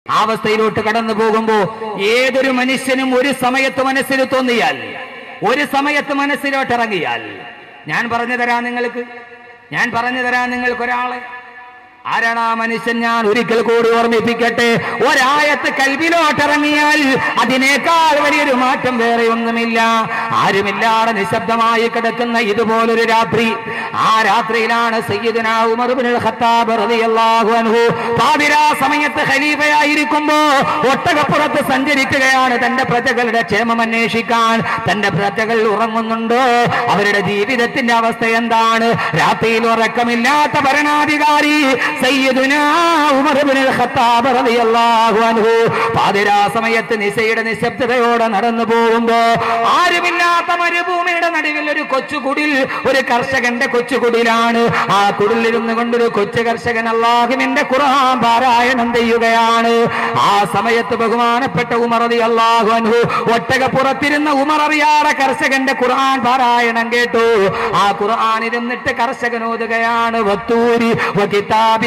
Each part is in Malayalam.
ആ അവസ്ഥയിലോട്ട് കടന്നു പോകുമ്പോ ഏതൊരു മനുഷ്യനും ഒരു സമയത്ത് മനസ്സിൽ തോന്നിയാൽ ഒരു സമയത്ത് മനസ്സിലോട്ട് ഇറങ്ങിയാൽ ഞാൻ പറഞ്ഞു തരാം നിങ്ങൾക്ക് ഞാൻ പറഞ്ഞു തരാം നിങ്ങൾക്ക് ഒരാളെ ആരാണ് ആ മനുഷ്യൻ ഞാൻ ഒരിക്കൽ കൂടി ഓർമ്മിപ്പിക്കട്ടെ ഒരായത്ത് കൽവിലോട്ടിറങ്ങിയാൽ അതിനേക്കാൾ വലിയൊരു മാറ്റം വേറെ ഒന്നുമില്ല ആരുമില്ലാതെ നിശബ്ദമായി കിടക്കുന്ന ഇതുപോലൊരു രാത്രി ആ രാത്രിയിലാണ് സയ്യിദുന ഉമർ ഇബ്നുൽ ഖത്താബ് റളിയല്ലാഹു അൻഹു പാതിരാ സമയത്ത് ഖലീഫയായിരിക്കുമ്പോ ഒട്ടകപ്പുറത്ത് സഞ്ചരിക്കുകയാണ് തന്റെ പ്രജകളുടെ ക്ഷേമം അന്വേഷിക്കാൻ തന്റെ പ്രജകൾ ഉറങ്ങുന്നുണ്ടോ അവരുടെ ജീവിതത്തിന്റെ അവസ്ഥ എന്താണ് രാത്രിയിൽ ഉറക്കമില്ലാത്ത ഭരണാധികാരി സയ്യിദുന ഉമർ ഇബ്നുൽ ഖത്താബ് റളിയല്ലാഹു അൻഹു പാതിരാ സമയത്ത് നിശയുടെ നിശബ്ദതയോടെ നടന്നു പോകുമ്പോ ആരുമില്ലാത്ത മരുഭൂമിയുടെ നടുവിൽ ഒരു കൊച്ചുകുടിൽ ഒരു കർഷകന്റെ കൊച്ചുകുടിലാണ് ആ കുടിലിരുന്ന് കൊണ്ടൊരു കൊച്ചു കർഷകൻ അള്ളാഹുവിന്റെ ഖുർആൻ പാരായണം ചെയ്യുകയാണ് ആ സമയത്ത് ബഹുമാനപ്പെട്ട ഉമർ അലി അള്ളാഹു അൻഹു ഒട്ടകപ്പുറത്തിരുന്ന ഉമർ അറിയാതെ കർഷകന്റെ ഖുർആൻ പാരായണം കേട്ടു ആ ഖുർആൻ ഇരുന്നിട്ട് കർഷകൻ ഓതുകയാണ് വത്തൂരി വകിതാബിൻ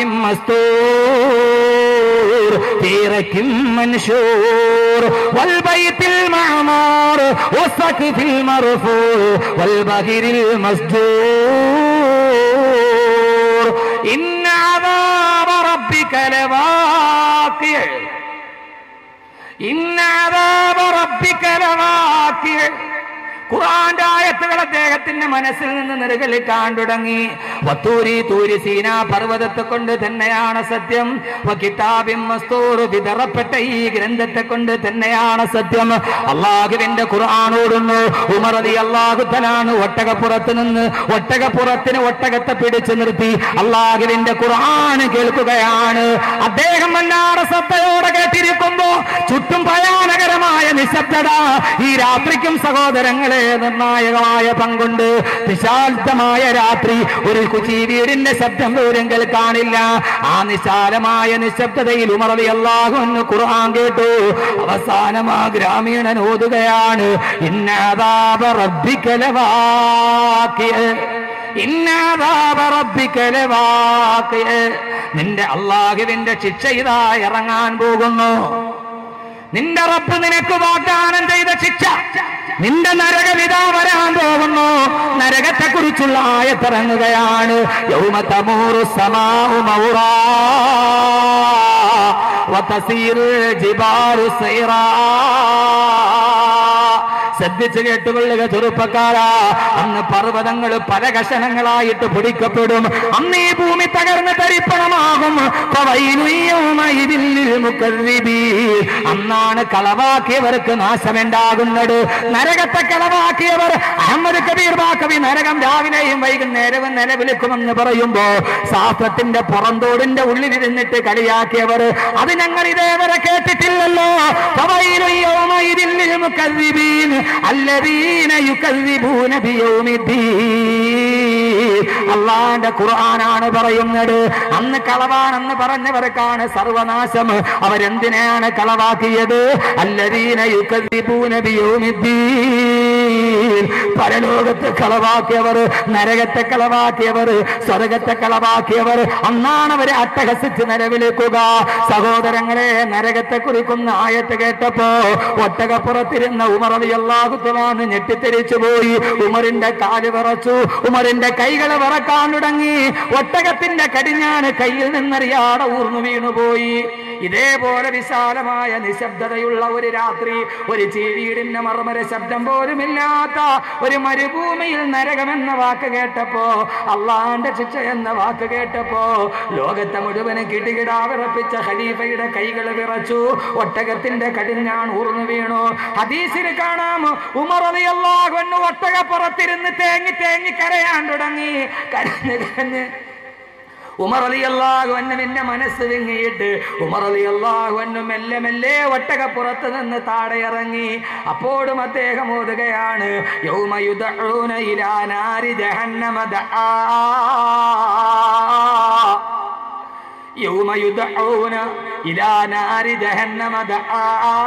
മസ്തൂർ في رك منشور والبيت المعمور والسقف المرفوع والبهر المسجور إن عذاب ربك لواقع إن عذاب ربك لواقع ഖുർആന്റെ ആയത്തുകൾ അദ്ദേഹത്തിന്റെ മനസ്സിൽ നിന്ന് നിറുകളിക്കാൻ തുടങ്ങി വത്തൂരി തൂരി സീന പർവ്വതത്തെ കൊണ്ട് തന്നെയാണ് സത്യം വകിതാബിൻ മസ്തൂർ വിതറപ്പെട്ട ഈ ഗ്രന്ഥത്തെ കൊണ്ട് തന്നെയാണ് സത്യം അള്ളാഹുവിന്റെ ഖുർആൻ ഓടുന്നു ഉമർ അലി അള്ളാഹുത്തലാണ് ഒട്ടകപ്പുറത്ത് നിന്ന് ഒട്ടകപ്പുറത്തിന് ഒട്ടകത്തെ പിടിച്ചു നിർത്തി അള്ളാഹുവിന്റെ ഖുർആൻ കേൾക്കുകയാണ് അദ്ദേഹം വല്ലാതെ ശ്രദ്ധയോടെ കേട്ടിരിക്കുമ്പോ ചുറ്റും ഭയാനകരമായ നിശബ്ദത ഈ രാത്രിക്കും സഹോദരങ്ങളെ നിർണായകമായ പങ്കുണ്ട് നിശാബ്ദമായ രാത്രി ഒരു കുച്ചി വീടിന്റെ ശബ്ദം പോലും കേൾക്കാനില്ല ആ നിശാലമായ നിശബ്ദതയിൽ ഉമറലി അള്ളാഹു എന്ന് ഖുർആൻ കേട്ടു അവസാനം ആ ഗ്രാമീണൻ ഓതുകയാണ് ഇന്നാദാബ റബ്ബിക്കലവാക്കിയ ഇന്നാദാബ റബ്ബിക്കലവാക്കിയ നിന്റെ അള്ളാഹുവിന്റെ ശിക്ഷ ഇതാ ഇറങ്ങാൻ പോകുന്നു നിന്റെ റബ്ബ് നിനക്ക് വാഗ്ദാനം ചെയ്ത ശിക്ഷ നിന്റെ നരകം ഇതാ വരാൻ പോകുന്നു നരകത്തെ കുറിച്ചുള്ള ആയത്തിറങ്ങുകയാണ് യൗമ തമൂറു സമാഉ മൗറാ വതസീറു ജിബാലു സൈറാ ശ്രദ്ധിച്ചു കേട്ടുകൊള്ളുക ചെറുപ്പക്കാരാ അന്ന് പർവ്വതങ്ങൾ പല കഷണങ്ങളായിട്ട് പൊടിക്കപ്പെടും അന്ന് ഈ ഭൂമി തകർന്ന് തരിപ്പണമാകും അന്നാണ് കളവാക്കിയവർക്ക് നാശമുണ്ടാകുന്നത് നരകത്തെ കളവാക്കിയവർ അഹമ്മദ് കബീർ ബാക്കവി നരകം രാവിലെയും വൈകുന്നേരവും നിലവിളിക്കുമെന്ന് പറയുമ്പോ ശാസ്ത്രത്തിന്റെ പുറന്തോടിന്റെ ഉള്ളിലിരുന്നിട്ട് കളിയാക്കിയവർ അത് ഞങ്ങൾ ഇതേവരെ കേട്ടിട്ടില്ലല്ലോ ഫവൈലു യൗമഇദിൻ ലിൽമുകദ്ദിബീൻ الذين يكذبون بيوم الدين അള്ളാന്റെ ഖുർആനാണ് പറയുന്നത് അന്ന് കളവാണെന്ന് പറഞ്ഞവർക്കാണ് സർവനാശം അവരെന്തിനാണ് കളവാക്കിയത് അല്ലദീന യുക്കദ്ദിബൂന ബിയൗമിദ്ദീൻ പരലോകത്തെ കളവാക്കിയവർ നരകത്തെ കളവാക്കിയവർ സ്വർഗത്തെ കളവാക്കിയവർ അന്നാണ് അവരെ അട്ടഹസിച്ച് നിലവിളിക്കുക സഹോദരങ്ങളെ നരകത്തെ കുറിക്കുന്ന ആയത്ത് കേട്ടപ്പോ ഒട്ടകപ്പുറത്തിരുന്ന ഉമർ അലി അള്ളാഹുത്തലാന്ന് ഞെട്ടിത്തെരിച്ചു പോയി ഉമറിന്റെ കാല് വിറച്ചു ഉമറിന്റെ കൈകൾ വിറക്കാൻ തുടങ്ങി ഒട്ടകത്തിന്റെ കടിഞ്ഞാന് കയ്യിൽ നിന്നറിയാതെ ഊർന്നു വീണുപോയി ഇതേപോലെ വിശാലമായ നിശബ്ദതയുള്ള ഒരു രാത്രി ഒരു ചീവീടിന്റെ മർമര ശബ്ദം പോലുമില്ലാത്ത ഒരു മരുഭൂമിയിൽ നരകമെന്ന വാക്ക് കേട്ടപ്പോ അള്ളാന്റെ ശിക്ഷ എന്ന വാക്ക് കേട്ടപ്പോ ലോകത്തെ മുഴുവന് കിടുകിടാ വിറപ്പിച്ച ഖലീഫയുടെ കൈകൾ വിറച്ചു ഒട്ടകത്തിന്റെ കടിഞ്ഞാൺ ഊർന്നു വീണു ഹദീസിൽ കാണാം ഉമർ അലിയല്ലാഹു എന്ന് ഒട്ടകപ്പുറത്തിരുന്ന് തേങ്ങി തേങ്ങി കരയാൻ തുടങ്ങി കരഞ്ഞ് കരഞ്ഞ് ഉമർ അലി അള്ളാഹു എന്നെ മനസ്സ് വിങ്ങിയിട്ട് ഉമർ അലി അള്ളാഹു എന്നു മെല്ലെ മെല്ലെ ഒട്ടകപ്പുറത്ത് നിന്ന് താഴെ ഇറങ്ങി അപ്പോഴും അദ്ദേഹം ഓതുകയാണ് യൗമയുദഊന ഇലാ നാരി ജഹന്നമ ദആ യൗമയുദഊന ഇലാ നാരി ജഹന്നമ ദആ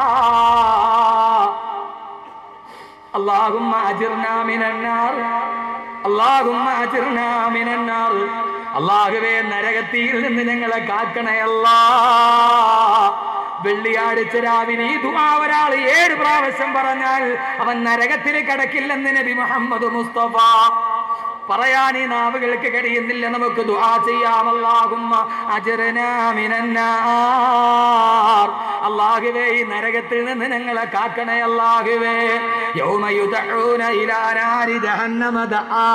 اللهم أجرنا من النار اللهم أجرنا من النار അള്ളാഹുവേ നരകത്തിയിൽ നിന്ന് ഞങ്ങളെ കാക്കണയല്ല വെള്ളിയാഴ്ച രാവിലെ ഈ ദുആ ഒരാൾ ഏഴ് പ്രാവശ്യം പറഞ്ഞാൽ അവൻ നരകത്തിൽ കിടക്കില്ലെന്ന് നബി മുഹമ്മദ് മുസ്തഫ പറയാൻ ഈ നാവുകൾക്ക് കഴിയുന്നില്ല നമുക്ക് ദുആ ചെയ്യാം അല്ലാഹുമ്മ അജ്റനാ മിനന്നാർ അല്ലാഹുവേ ഈ നരകത്തിൽ നിന്ന് ഞങ്ങളെ കാക്കണേ അല്ലാഹുവേ യൗമ യുദഊന ഇലാ നാരി ജഹന്നമ ദആ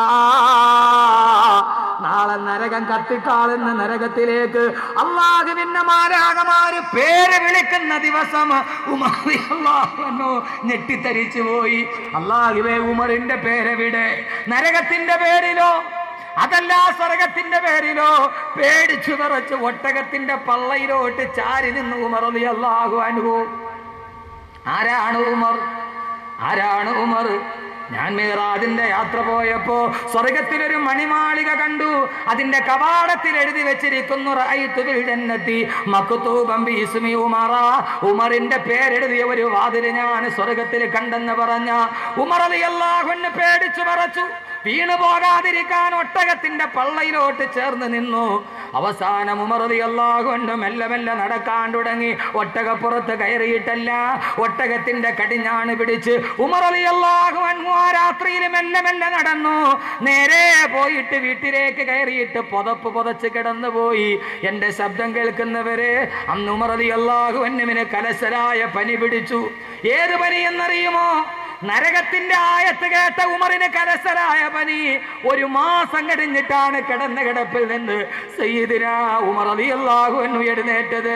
നാളെ നരകം കത്തിക്കാളുന്ന നരകത്തിലേക്ക് അള്ളാഹുവിന്റെ മാരാകമാര് പേര് വിളിക്കുന്ന ദിവസം ഉമർ അള്ളാഹുവെന്നോ ഞെട്ടിത്തരിച്ചു പോയി അള്ളാഹുവേ ഉമറിന്റെ പേരെവിടെ നരകത്തിന്റെ പേരിലോ അതല്ല സ്വർഗത്തിന്റെ പേരിലോ പേടിച്ചു വിറച്ച് ഒട്ടകത്തിന്റെ പള്ളയിലോട്ട് ചാരി നിന്ന് ഉമർ അലി അള്ളാഹു അനുഭവ ആരാണ് ഉമർ ആരാണ് ഉമർ ഞാൻ മേറാദിന്റെ യാത്ര പോയപ്പോ സ്വർഗത്തിലൊരു മണിമാളിക കണ്ടു അതിന്റെ കവാടത്തിൽ എഴുതി വെച്ചിരിക്കുന്നു റഅയ്തു ബിൽ ജന്നത്തി മക്തൂബൻ ബിസ്മി ഉമറ ഉമറിന്റെ പേരെഴുതിയ ഒരു വാതില് ഞാൻ സ്വർഗത്തിൽ കണ്ടെന്ന് പറഞ്ഞ ഉമർ റളിയല്ലാഹു അൻഹു പേടിച്ചു പറച്ചു വീണു പോകാതിരിക്കാൻ ഒട്ടകത്തിന്റെ പള്ളയിലോട്ട് ചേർന്ന് നിന്നു അവസാനം ഉമറതി അള്ളാഹുണ്ട് മെല്ലെ മെല്ലെ നടക്കാൻ തുടങ്ങി ഒട്ടകപ്പുറത്ത് കയറിയിട്ടല്ല ഒട്ടകത്തിന്റെ കടിഞ്ഞാണ് പിടിച്ച് ഉമറതി അള്ളാഹു അൻഹു ആ രാത്രിയിൽ മെല്ലെ മെല്ലെ നടന്നു നേരെ പോയിട്ട് വീട്ടിലേക്ക് കയറിയിട്ട് പുതപ്പ് പുതച്ച് കിടന്നു പോയി എന്റെ ശബ്ദം കേൾക്കുന്നവരെ അന്ന് ഉമറതി അള്ളാഹു അന്നുവിന് കലശലായ പനി പിടിച്ചു ഏത് പനി എന്നറിയുമോ നരകത്തിന്റെ ആയത്ത് കേട്ട ഉമറിന് കലശലായ പനി ഒരു മാസം കഴിഞ്ഞിട്ടാണ് കിടന്ന കിടപ്പിൽ നിന്ന് സയ്യിദിന ഉമർ അലി അള്ളാഹു എഴുന്നേറ്റത്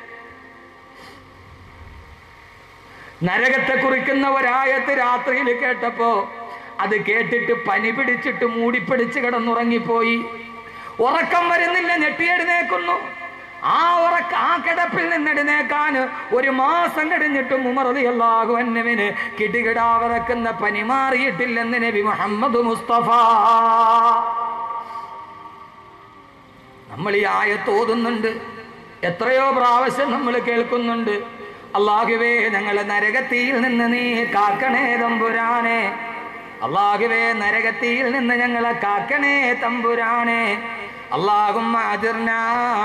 നരകത്തെ കുറിക്കുന്ന ഒരായത്ത് രാത്രിയിൽ കേട്ടപ്പോ അത് കേട്ടിട്ട് പനി പിടിച്ചിട്ട് മൂടിപ്പിടിച്ച് കിടന്നുറങ്ങിപ്പോയി ഉറക്കം വരുന്നില്ല ഞെട്ടിയെഴുന്നേക്കുന്നു ആ ഉറക്ക ആ കിടപ്പിൽ നിന്നെഴുന്നേക്കാൻ ഒരു മാസം കഴിഞ്ഞിട്ടും ഉമറതി അള്ളാഹു അന്നവിന് കിടുകിടാവിറക്കുന്ന പനി മാറിയിട്ടില്ലെന്ന് നബി മുഹമ്മദ് മുസ്തഫ നമ്മൾ ഈ ആയത്ത് ഓതുന്നുണ്ട് എത്രയോ പ്രാവശ്യം നമ്മൾ കേൾക്കുന്നുണ്ട് അള്ളാഹുവേ ഞങ്ങളെ നരകത്തിയിൽ നിന്ന് നീ കാക്കണേ തമ്പുരാനെ അള്ളാഹുവേ നരകത്തിയിൽ നിന്ന് ഞങ്ങളെ കാക്കണേ തമ്പുരാനെ അള്ളാഹുമ്മ അജിർനാ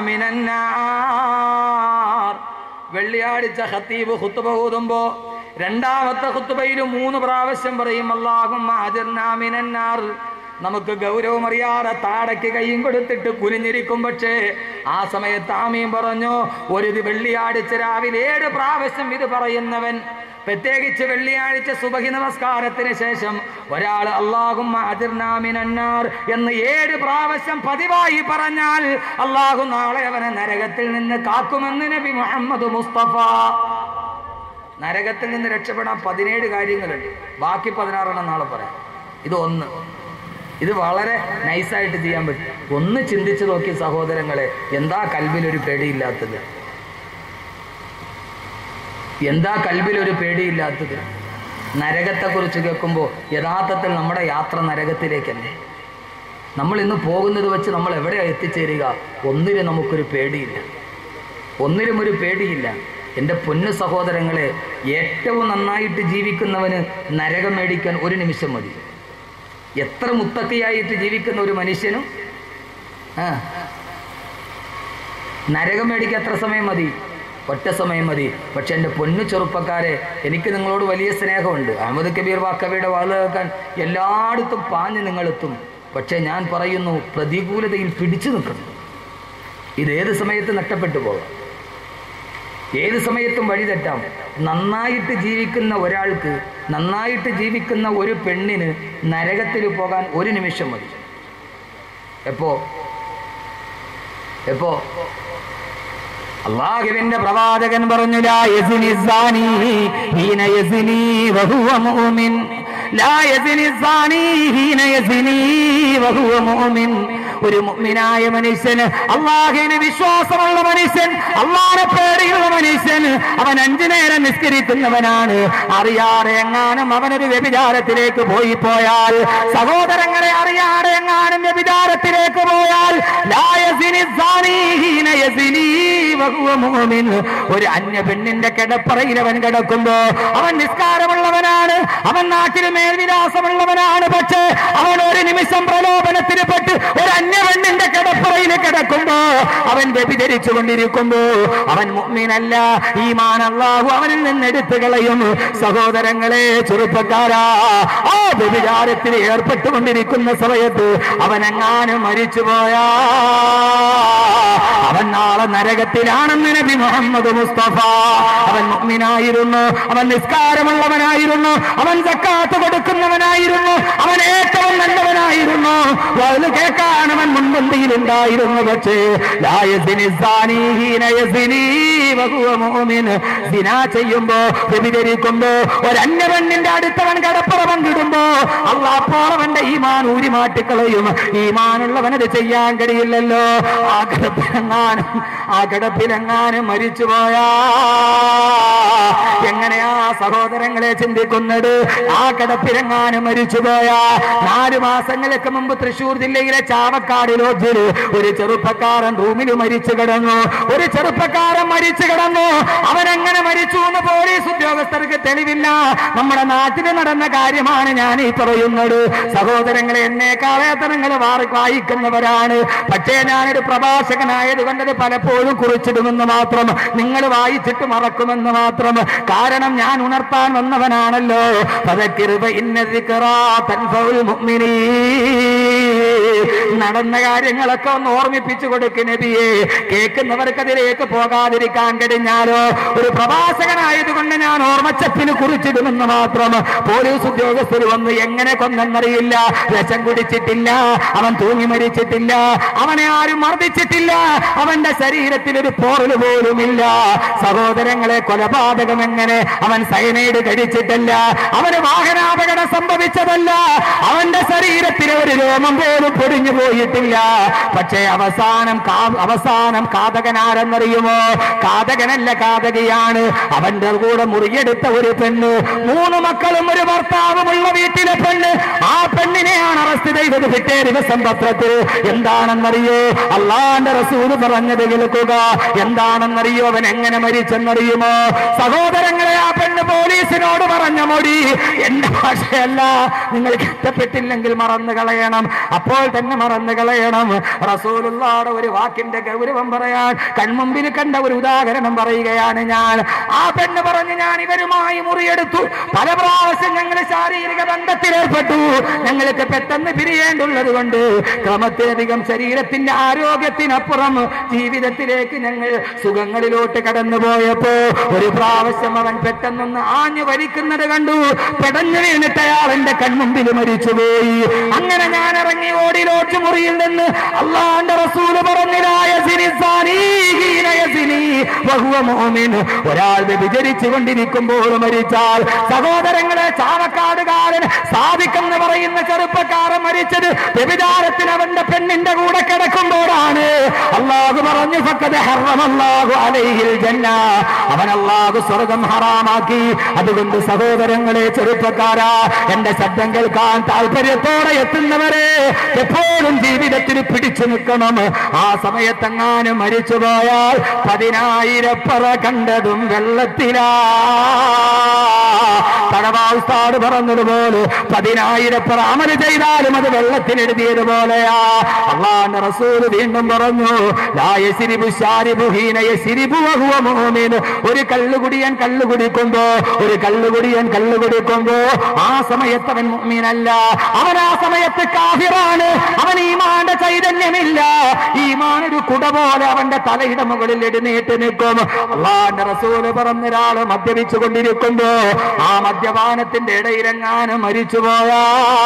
മിനന്നാർ വെള്ളിയാഴ്ച ഹത്തീബ് ഹുത്തുബ ഓതുമ്പോ രണ്ടാമത്തെ ഹുത്തുബയിൽ മൂന്ന് പ്രാവശ്യം പറയും അള്ളാഹുമ്മ അജിർനാ മിനന്നാർ നമുക്ക് ഗൗരവമറിയാതെ താടയ്ക്ക് കൈയും കൊടുത്തിട്ട് കുനിഞ്ഞിരിക്കും പക്ഷേ ആ സമയത്ത് ആമീൻ പറഞ്ഞു ഒരു ഇത് വെള്ളിയാഴ്ച രാവിലെ ഏഴ് പ്രാവശ്യം ഇത് പറയുന്നവൻ പ്രത്യേകിച്ച് വെള്ളിയാഴ്ച സുബഹി നമസ്കാരത്തിന് ശേഷം ഒരാൾ അള്ളാഹും അതിർനാമിനന്നാർ എന്ന് ഏഴ് പ്രാവശ്യം പതിവായി പറഞ്ഞാൽ അള്ളാഹു നാളെ അവനെ നരകത്തിൽ നിന്ന് കാക്കുമെന്ന് നബി മുഹമ്മദ് മുസ്തഫ നരകത്തിൽ നിന്ന് രക്ഷപ്പെടാൻ പതിനേഴ് കാര്യങ്ങളുണ്ട് ബാക്കി പതിനാറെണ്ണം നാളെ പറയാം ഇത് ഒന്ന് ഇത് വളരെ നൈസായിട്ട് ചെയ്യാൻ പറ്റും ഒന്ന് ചിന്തിച്ചു നോക്കി സഹോദരങ്ങളെ എന്താ കൽബിലൊരു പേടിയില്ലാത്തത് എന്താ കൽബിലൊരു പേടിയില്ലാത്തത് നരകത്തെക്കുറിച്ച് കേൾക്കുമ്പോൾ യഥാർത്ഥത്തിൽ നമ്മുടെ യാത്ര നരകത്തിലേക്കല്ലേ നമ്മൾ ഇന്ന് പോകുന്നത് വെച്ച് നമ്മൾ എവിടെയാണ് എത്തിച്ചേരുക ഒന്നിനും നമുക്കൊരു പേടിയില്ല ഒന്നിനും ഒരു പേടിയില്ല എൻ്റെ പൊന്നു സഹോദരങ്ങളെ ഏറ്റവും നന്നായിട്ട് ജീവിക്കുന്നവന് നരകം മേടിക്കാൻ ഒരു നിമിഷം മതി എത്ര മുത്തക്കിയായിട്ട് ജീവിക്കുന്ന ഒരു മനുഷ്യനും ആ നരകം മേടിക്കാൻ എത്ര സമയം മതി ഒറ്റ സമയം മതി പക്ഷെ എൻ്റെ പൊന്നു ചെറുപ്പക്കാരെ എനിക്ക് നിങ്ങളോട് വലിയ സ്നേഹമുണ്ട് അഹമ്മദ് കബീർ വാക്കവയുടെ വാല് കേൾക്കാൻ എല്ലായിടത്തും പാഞ്ഞ് നിങ്ങളെത്തും പക്ഷെ ഞാൻ പറയുന്നു പ്രതികൂലതയിൽ പിടിച്ചു നിൽക്കണം ഇത് ഏത് സമയത്ത് നഷ്ടപ്പെട്ടു പോകാം ഏത് സമയത്തും വഴി തെറ്റാം നന്നായിട്ട് ജീവിക്കുന്ന ഒരാൾക്ക് നന്നായിട്ട് ജീവിക്കുന്ന ഒരു പെണ്ണിന് നരകത്തിൽ പോകാൻ ഒരു നിമിഷം മതി എപ്പോ എപ്പോ അള്ളാഹുവിന്റെ പ്രവാചകൻ പറഞ്ഞു ലാ യസ്നി സാനി ഹീന യസ്നി വഹുവ മുഅ്മിൻ ലാ യസ്നി സാനി ഹീന യസ്നി വഹുവ മുഅ്മിൻ ഒരു മുഅ്മിനായ മനുഷ്യന് അള്ളാഹുവിന് വിശ്വാസമുള്ള മനുഷ്യൻ അള്ളാഹനെ പേടിയുള്ള മനുഷ്യൻ അവൻ അഞ്ചു നേരം നിസ്കരിക്കുന്നവനാണ് അറിയാതെ എങ്ങാനും അവനൊരു വ്യഭിചാരത്തിലേക്ക് പോയി പോയാൽ സഹോദരങ്ങളെ അറിയാതെ എങ്ങാനും വ്യഭിചാരത്തിലേക്ക് പോയാൽ ലാ യസ്നി സാനി ഹീന യസ്നി വഹുവ മുഅ്മിൻ. ഒരു അന്യ പെണ്ണിന്റെ കിടപ്പറയിൽ അവൻ കിടക്കുമ്പോ അവൻ നിസ്കാരമുള്ളവനാണ് അവൻ നാട്ടിൽ മേൽവിലാസമുള്ളവനാണ് പക്ഷേ അവൻ ഒരു നിമിഷം പ്രലോഭനത്തിന് പെട്ട് ഒരു അന്യ പെണ്ണിന്റെ കിടപ്പറയിൽ കിടക്കുമ്പോ അവൻ വ്യഭിചരിച്ചു കൊണ്ടിരിക്കുമ്പോ അവൻ മുഅ്മിനല്ല ഈമാൻ അള്ളാഹു അവനിൽ നിന്ന് എടുത്തു കളയും സഹോദരങ്ങളെ ചെറുപ്പക്കാരാ ആ വ്യഭിചാരത്തിൽ ഏർപ്പെട്ടുകൊണ്ടിരിക്കുന്ന സമയത്ത് അവനെങ്ങാനും മരിച്ചുപോയാ അവൻ നാളെ നരകത്തിലാണെന്ന് നബി മുഹമ്മദ് മുസ്തഫ അവൻ മുഅ്മിനായിരുന്നു അവൻ നിസ്കാരമുള്ളവനായിരുന്നു അവൻ സക്കാത്ത് കൊടുക്കുന്നവനായിരുന്നു അവൻ ഏറ്റവും നല്ലവനായിരുന്നു വലുത് കേൾക്കാൻ അവൻ മുൻപന്തിയിലുണ്ടായിരുന്നു പക്ഷേ ലാ യസ്നി സാനി ഹീന യസ്നി വഹുവ മുഅ്മിൻ സിന ചെയ്യുമ്പോ വ്യഭിചരിക്കുമ്പോ ഒരു അന്യപെണ്ണിന്റെ അടുത്തവൻ കടപ്പുറ പങ്കിടുമ്പോ അള്ളാഹ് അപ്പോൾ അവന്റെ ഈമാൻ ഊരി മാറ്റിക്കളയും ഈമാനുള്ളവനത് ചെയ്യാൻ കഴിയില്ലല്ലോ ആ കിടപ്പിലെങ്ങാനും ആ കിടപ്പിലെങ്ങാനും മരിച്ചുപോയാ എങ്ങനെയാ സഹോദരങ്ങളെ ചിന്തിക്കുന്നത് ആ കിടപ്പിലെങ്ങാനും മരിച്ചുപോയാ നാലു മാസങ്ങൾക്ക് മുമ്പ് തൃശൂർ ജില്ലയിലെ ചാവക്കാട് ലോഡ്ജിൽ ഒരു ചെറുപ്പക്കാരൻ റൂമിൽ മരിച്ചു കിടന്നു ഒരു ചെറുപ്പക്കാരൻ മരിച്ചു കിടന്നു അവൻ എങ്ങനെ മരിച്ചു എന്ന് പോലീസ് ഉദ്യോഗസ്ഥർക്ക് തെളിവില്ല നമ്മുടെ നാട്ടിൽ നടന്ന കാര്യമാണ് ഞാൻ ഈ പറയുന്നത് സഹോദരങ്ങളെ എന്നെക്കാളേറെ നിങ്ങൾ വാറി വായിക്കുന്നവരാണ് പക്ഷേ ഞാനൊരു പ്രഭാഷകനായത് കൊണ്ടത് പലപ്പോഴും കുറിച്ചിടുമെന്ന് മാത്രം നിങ്ങൾ വായിച്ചിട്ട് മറക്കുമെന്ന് മാത്രം കാരണം ഞാൻ ഉണർത്താൻ വന്നവനാണല്ലോ പതക്കിരുപ ഇന്നതിക്കറാ തൻഫൗൽ മുഅ്മിനീ നടന്ന കാര്യങ്ങളൊക്കെ ഒന്ന് ഓർമ്മിപ്പിച്ചു കൊടുക്കും നബിയെ കേൾക്കുന്നവർക്ക് അതിലേക്ക് പോകാതിരിക്കാൻ കഴിഞ്ഞാലോ ഒരു പ്രഭാഷകനായതുകൊണ്ട് ഞാൻ ഓർമ്മച്ചപ്പിന് കുറിച്ചിടുമെന്ന് മാത്രം പോലീസ് ഉദ്യോഗസ്ഥർ വന്ന് എങ്ങനെ കൊന്നെന്നറിയില്ല വിഷം കുടിച്ചിട്ടില്ല അവൻ തൂങ്ങി മരിച്ചിട്ടില്ല അവനെ ആരും മർദ്ദിച്ചിട്ടില്ല അവന്റെ ശരീരത്തിൽ ഒരു പോറല് പോലുമില്ല സഹോദരങ്ങളെ കൊലപാതകം എങ്ങനെ അവൻ സൈനൈഡ് കഴിച്ചിട്ടല്ല അവന് വാഹനാപകടം സംഭവിച്ചതല്ല അവന്റെ ശരീരത്തിലെ ഒരു രോമം പോലും പൊടിഞ്ഞു പോയിട്ടില്ല പക്ഷേ അവസാനം കാ- അവസാനം കാതകനാരെന്നറിയുമോ കാതകനല്ല കാതകയാണ് അവന്റെ കൂടെ മുറിയെടുത്ത ഒരു പെണ്ണ് മൂന്ന് മക്കളും ഒരു ഭർത്താവുമുള്ള വീട്ടിലെ പെണ്ണ് ആ പെണ്ണിനെയാണ് അറസ്റ്റ് ചെയ്തത് പിറ്റേ ദിവസം പത്രത്തിൽ എന്താണെന്നറിയോ അള്ളാന്റെ റസൂല് പറഞ്ഞത് കേൾക്കുക എന്താണെന്നറിയോ അവൻ എങ്ങനെ മരിച്ചെന്നറിയുമോ സഹോദരങ്ങളെ ആ പെണ്ണ് പോലീസിനോട് പറഞ്ഞ മൊഴി എന്റെ ഭാഷയല്ല നിങ്ങൾക്ക് ഇഷ്ടപ്പെട്ടില്ലെങ്കിൽ മറന്നു കളയണം അപ്പോൾ തന്നെ മറന്നു കളയണം റസൂലുള്ളാടെ ഒരു വാക്കിന്റെ ഗൗരവം പറയാൻ കൺമുമ്പിൽ കണ്ട ഒരു ഉദാഹരണം പറയുകയാണ് ഞാൻ ആ പെണ്ണ് പറഞ്ഞ് ഞാൻ ഇവരുമായി മുറിയെടുത്തു പല പ്രാവശ്യം ഞങ്ങൾ ശാരീരിക ബന്ധത്തിലേർപ്പെട്ടു ഞങ്ങൾക്ക് പെട്ടെന്ന് പിരിയേണ്ടുള്ളത് കൊണ്ട് ക്രമത്തിലധികം ശരീരത്തിന്റെ ആരോഗ്യത്തിനപ്പുറം ജീവിതത്തിലേക്ക് ഞങ്ങൾ സുഖങ്ങളിലോട്ട് കടന്നു പോയപ്പോ ഒരു പ്രാവശ്യം അവൻ പെട്ടെന്നൊന്ന് ആഞ്ഞു വലിക്കുന്നത് കണ്ടു പെടഞ്ഞു വീണിട്ട് അയാൾ എന്റെ കൺമുമ്പിൽ മരിച്ചുപോയി അങ്ങനെ ഞാൻ ഇറങ്ങി ഓടി ലോഡ്ജ് മുറിയിൽ നിന്ന് അള്ളാന്റെ റസൂല് പറഞ്ഞിലായ ഒരാൾ വ്യഭിചരിച്ചു കൊണ്ടിരിക്കുമ്പോൾ മരിച്ചാൽ സഹോദരങ്ങളെ ചാവക്കാടുകാരൻ സാധിക്കെന്ന് പറയുന്ന ചെറുപ്പക്കാരൻ മരിച്ചത് വ്യഭിചാരത്തിന് അവന്റെ പെണ്ണിന്റെ കൂടെ കിടക്കുമ്പോഴാണ് അള്ളാഹു പറഞ്ഞു ഫക്കത് ഹറമല്ലാഹു അലൈഹിൽ ജന്ന അവൻ അള്ളാഹു സ്വർഗം ഹറാമാക്കി അതുകൊണ്ട് സഹോദരങ്ങളെ ചെറുപ്പക്കാരാ എന്റെ ശബ്ദം കേൾക്കാൻ താല്പര്യത്തോടെ എത്തുന്നവരെ എപ്പോഴും ജീവിതത്തിൽ പിടിച്ചു നിൽക്കണം ആ സമയത്തെങ്ങാനും മരിച്ചുപോയാൽ പതിനായിരപ്പറ കണ്ടതും വെള്ളത്തിലാ തടവാസ്താട് പറഞ്ഞതുപോലെ പതിനായിരപ്പറ അമല് ചെയ്താലും അത് വെള്ളത്തിൽ എഴുതിയതുപോലെയാ അള്ളാന്റെ റസൂല് വീണ്ടും പറഞ്ഞു ലാ യസിരിബു ശാരിബു ഹീന യസിരിബു വഹുവ മുഅ്മിൻ. ഒരു കള്ളുകുടിയൻ കള്ളു കുടിക്കുമ്പോ ഒരു കള്ളുകുടിയൻ കള്ളു കുടിക്കുമ്പോ ആ സമയത്ത് അവൻ മുഅ്മിനല്ല അവൻ ആ സമയത്ത് കാഫിറാണ് അവൻ ഈമാന്റെ ചൈതന്യമില്ല ഈമാൻ ഒരു കുട പോലെ അവന്റെ തലയുടെ മുകളിൽ എഴുന്നേറ്റ് നിൽക്കും അള്ളാന്റെ റസൂല് പറഞ്ഞൊരാള് മദ്യപിച്ചു കൊണ്ടിരിക്കുമ്പോ ആ മദ്യപാനത്തിന്റെ ഇടയിലെങ്ങാനും മരിച്ചുപോയാ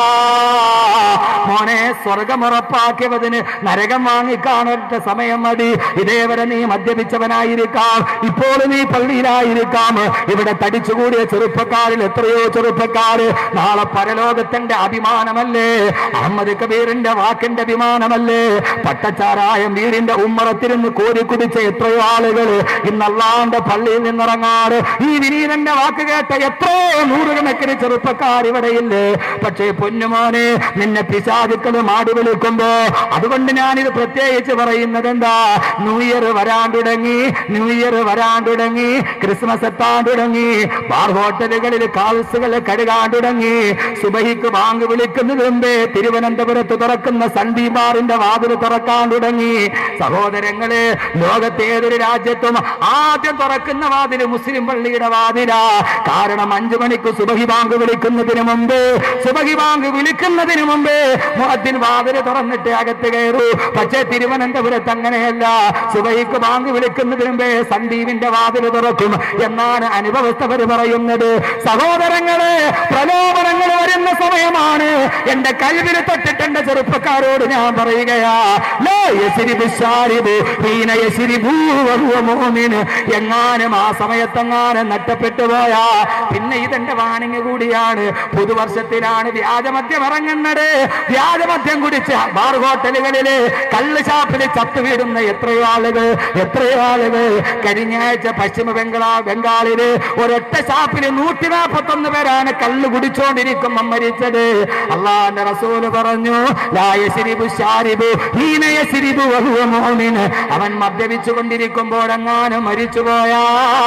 മോനെ സ്വർഗമുറപ്പാക്കിയതിന് നരകം വാങ്ങിക്കാണൊറ്റ സമയം മതി ഇതേവരെ നീ മദ്യപിച്ചവനായിരിക്കാം ഇപ്പോൾ നീ പള്ളിയിലായിരിക്കാം ഇവിടെ തടിച്ചുകൂടിയ ചെറുപ്പക്കാരിൽ എത്രയോ ചെറുപ്പക്കാര് നാളെ പരലോകത്തിന്റെ അഭിമാനമല്ലേ അഹമ്മദ് കബീറിന്റെ വാക്കിന്റെ അഭിമാനമല്ലേ പട്ടച്ചാരായം വീടിന്റെ ഉമ്മറത്തിരുന്ന് കോരി കുടിച്ച എത്രയോ ആളുകൾ ഇന്നല്ലാണ്ട് പള്ളിയിൽ നിന്നിറങ്ങാറ് ഈ വിനീതന്റെ വാക്ക് കേട്ട എത്രയോ നൂറുകണക്കിന് ചെറുപ്പക്കാർ ഇവിടെയില്ലേ പക്ഷേ പൊന്നുമോനെ നിന്നെ പിശാചുക്കൾ മാടി വിളിക്കുമ്പോ അതുകൊണ്ട് ഞാനിത് പ്രത്യേകിച്ച് പറയുന്നത് എന്താ ന്യൂ ഇയർ വരാൻ തുടങ്ങി ന്യൂ ഇയർ വരാൻ തുടങ്ങി ക്രിസ്മസ് എത്താൻ തുടങ്ങി ബാർ ഹോട്ടലുകളിൽ കാൽസുകൾ കഴുകാൻ തുടങ്ങി സുബഹിക്ക് ബാങ്ക് വിളിക്കുന്നതിന് മുമ്പേ തിരുവനന്തപുരത്ത് തുറക്കുന്ന സൺഡി ബാറിന്റെ വാതിൽ തുറക്കാൻ തുടങ്ങി സഹോദരങ്ങളെ ലോകത്തെ ഏതൊരു രാജ്യത്തും ആദ്യം തുറക്കുന്ന വാതിൽ മുസ്ലിം പള്ളിയുടെ വാതിലാ കാരണം അഞ്ചു മണിക്ക് സുബഹി ബാങ്ക് വിളിക്കുന്നതിന് മുമ്പ് സുബഹി ബാങ്ക് വിളിക്കുന്നതിന് മുമ്പ് മുഹദ്ദിൻ വാതിൽ തുറന്നിട്ട് അകത്ത് കയറൂ പക്ഷേ തിരുവനന്തപുരത്ത് അങ്ങനെയല്ല സുബഹിക്ക് ബാങ്ക് വിളിക്കുന്നതിന് മുമ്പേ സന്ദീപിന്റെ വാതിൽ തുറക്കും എന്നാണ് അനുഭവസ്ഥവർ പറയുന്നത് സഹോദരങ്ങളെ പ്രലോഭനങ്ങൾ വരുന്ന സമയമാണ് എന്റെ കൽവിൽ തൊട്ടിട്ട് എന്റെ ചെറുപ്പക്കാരോട് ഞാൻ പറയുകയാ ലോ യസ്രിബു ശാരിബു ഹീന യസ്രിബു വഹുവ മുഅ്മിന്. എങ്ങാനും ആ സമയത്തെങ്ങാനും നഷ്ടപ്പെട്ടു പോയാ പിന്നെ ഇതെന്റെ വാണിങ് കൂടിയാണ് പുതുവർഷത്തിലാണ് വ്യാജമദ്യം ഇറങ്ങുന്നത് വ്യാജമദ്യം കുടിച്ച് ബാർ ഹോട്ടലുകളില് കള്ള് ഷാപ്പിൽ ചത്തു വീടുന്ന എത്രയോ ആളുകൾ എത്രയോ ആളുകൾ കഴിഞ്ഞ ആഴ്ച പശ്ചിമ ബംഗാ ബംഗാളില് ഒരൊറ്റ ഷാപ്പില് നൂറ്റി നാൽപ്പത്തൊന്ന് പേരാണ് കള്ള് കുടിച്ചോണ്ടിരിക്കുമ്പം മരിച്ചത് അള്ളാന്റെ റസൂല് പറഞ്ഞു ലാ യസ്രിബു ശാരിബു ഹീന യസ്രിബു വഹുവ മുഅ്മിൻ. അവൻ മദ്യപിച്ചു കൊണ്ടിരിക്കുമ്പോഴെങ്ങാനും മരിച്ചുപോയാ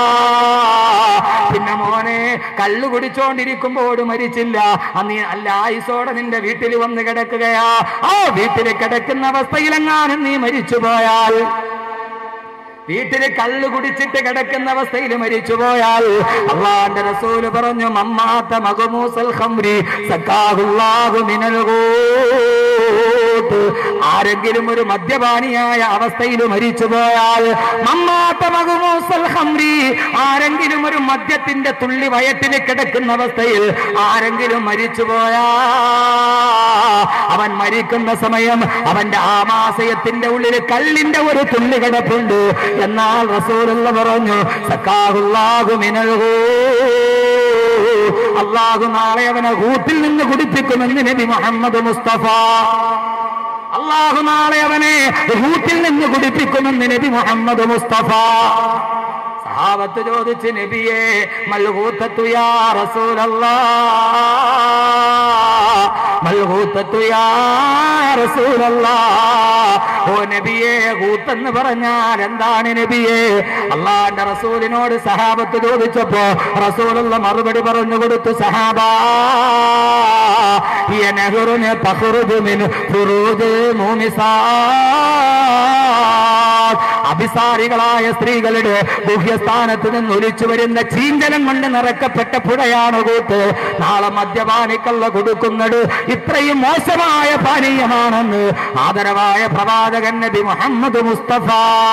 പിന്നെ മോനെ കള്ളു കുടിച്ചോണ്ടിരിക്കുമ്പോൾ മരിച്ചില്ല അന്ന് അല്ല ആയുസോടെ നിന്റെ വീട്ടിൽ വന്ന് കിടക്കുകയാ ആ വീട്ടിൽ കിടക്കുന്ന അവസ്ഥയിലെങ്ങാനും നീ മരിച്ചുപോയാൽ വീട്ടില് കള്ളു കുടിച്ചിട്ട് കിടക്കുന്ന അവസ്ഥയിൽ മരിച്ചുപോയാൽ അള്ളാന്റെ റസൂല് പറഞ്ഞു മമ്മാത്ത മകുമൂസൽ ഖംരി സക്കാഹുല്ലാഹു മിനൽ ഖൂത്ത്. ആരെങ്കിലും ഒരു മദ്യപാനിയായ അവസ്ഥയിൽ മരിച്ചുപോയാൽ മമ്മാത്ത മകുമൂസൽ ഖംരി ആരെങ്കിലും ഒരു മദ്യത്തിന്റെ തുള്ളി വയറ്റിൽ കിടക്കുന്ന അവസ്ഥയിൽ ആരെങ്കിലും മരിച്ചുപോയാ അവൻ മരിക്കുന്ന സമയം അവന്റെ ആമാശയത്തിന്റെ ഉള്ളിൽ കല്ലിന്റെ ഒരു തുള്ളി കിടപ്പുണ്ട് എന്നാൽ റസൂലുള്ള പറഞ്ഞു സക്കാഹുല്ലാഹു മിനൽ ഖൂത്ത്. അള്ളാഹു നാളെ അവനെ കൂട്ടിൽ നിന്ന് കുടിപ്പിക്കുമെന്ന് നബി മുഹമ്മദ് മുസ്തഫ അള്ളാഹു നാളെ അവനെ റൂട്ടിൽ നിന്ന് കുടിപ്പിക്കുമെന്ന് നബി മുഹമ്മദ് മുസ്തഫ സഹാബത്ത് ചോദിച്ച് നബിയെ മൽഹൂത്തത്തു യാ റസൂലല്ലാ മൽഹൂത്തത്തു യാ റസൂലല്ലാ ഓ നബിയെ ഹൂത്തെന്ന് പറഞ്ഞാൽ എന്താണ് നബിയെ അള്ളാന്റെ റസൂലിനോട് സഹാബത്ത് ചോദിച്ചപ്പോ റസൂലുള്ള മറുപടി പറഞ്ഞു കൊടുത്തു സഹാബാ هي نهر تخرج من فروج مومسات അഭിസാരികളായ സ്ത്രീകളുടെ ഗുഹ്യസ്ഥാനത്ത് നിന്ന് ഒലിച്ചു വരുന്ന ചീന്തനം കൊണ്ട് നിറക്കപ്പെട്ട പുഴയാണ് കൂത്ത് നാളെ മദ്യപാനിക്കള്ള കൊടുക്കുന്നത് ഇത്രയും മോശമായ പാനീയമാണെന്ന് ആദരവായ പ്രവാചകൻ നബി മുഹമ്മദ് മുസ്തഫ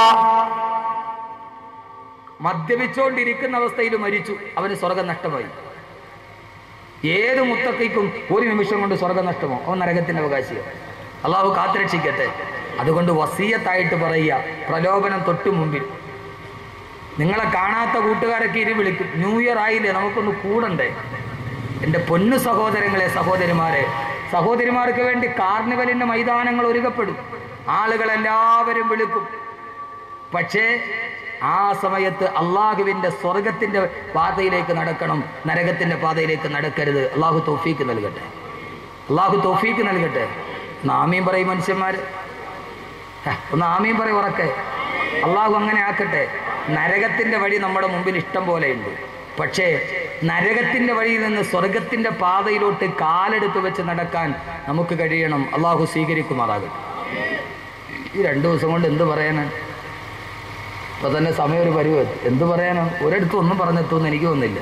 മദ്യപിച്ചുകൊണ്ടിരിക്കുന്ന അവസ്ഥയിൽ മരിച്ചു അവന് സ്വർഗം നഷ്ടമായി ഏത് മുത്തക്കൈക്കും ഒരു നിമിഷം കൊണ്ട് സ്വർഗം നഷ്ടമോ അവൻ നരകത്തിന്റെ അവകാശിയാണ് അള്ളാഹു കാത്തുരക്ഷിക്കട്ടെ അതുകൊണ്ട് വസീയത്തായിട്ട് പറയുക പ്രലോഭനം തൊട്ടു മുമ്പിൽ നിങ്ങളെ കാണാത്ത കൂട്ടുകാരൊക്കെ ഇരി വിളിക്കും ന്യൂ ഇയർ ആയില്ലേ നമുക്കൊന്ന് കൂടണ്ടേ എൻ്റെ പൊന്നു സഹോദരങ്ങളെ സഹോദരിമാരെ സഹോദരിമാർക്ക് വേണ്ടി കാർണിവലിന്റെ മൈതാനങ്ങൾ ഒരുക്കപ്പെടും ആളുകളെല്ലാവരും വിളിക്കും പക്ഷേ ആ സമയത്ത് അള്ളാഹുവിന്റെ സ്വർഗത്തിന്റെ പാതയിലേക്ക് നടക്കണം നരകത്തിന്റെ പാതയിലേക്ക് നടക്കരുത് അള്ളാഹു തോഫീക്ക് നൽകട്ടെ അള്ളാഹു തോഫീക്ക് നൽകട്ടെ ഒന്ന് ആമീൻ പറയും മനുഷ്യന്മാര് ഹ, ഒന്ന് ആമീൻ പറയും ഉറക്കെ അള്ളാഹു അങ്ങനെ ആക്കട്ടെ നരകത്തിന്റെ വഴി നമ്മുടെ മുമ്പിൽ ഇഷ്ടം പോലെയുണ്ട് പക്ഷേ നരകത്തിന്റെ വഴിയിൽ നിന്ന് സ്വർഗത്തിന്റെ പാതയിലോട്ട് കാലെടുത്ത് വെച്ച് നടക്കാൻ നമുക്ക് കഴിയണം അള്ളാഹു സ്വീകരിക്കുമാറാകട്ടെ ഈ രണ്ടു ദിവസം കൊണ്ട് എന്ത് പറയാനാണ് ഇപ്പൊ തന്നെ സമയം ഒരു പരിവ് എന്ത് പറയാനോ ഒരിടത്തും ഒന്നും പറഞ്ഞെത്തുമെന്ന് എനിക്ക് തോന്നുന്നില്ല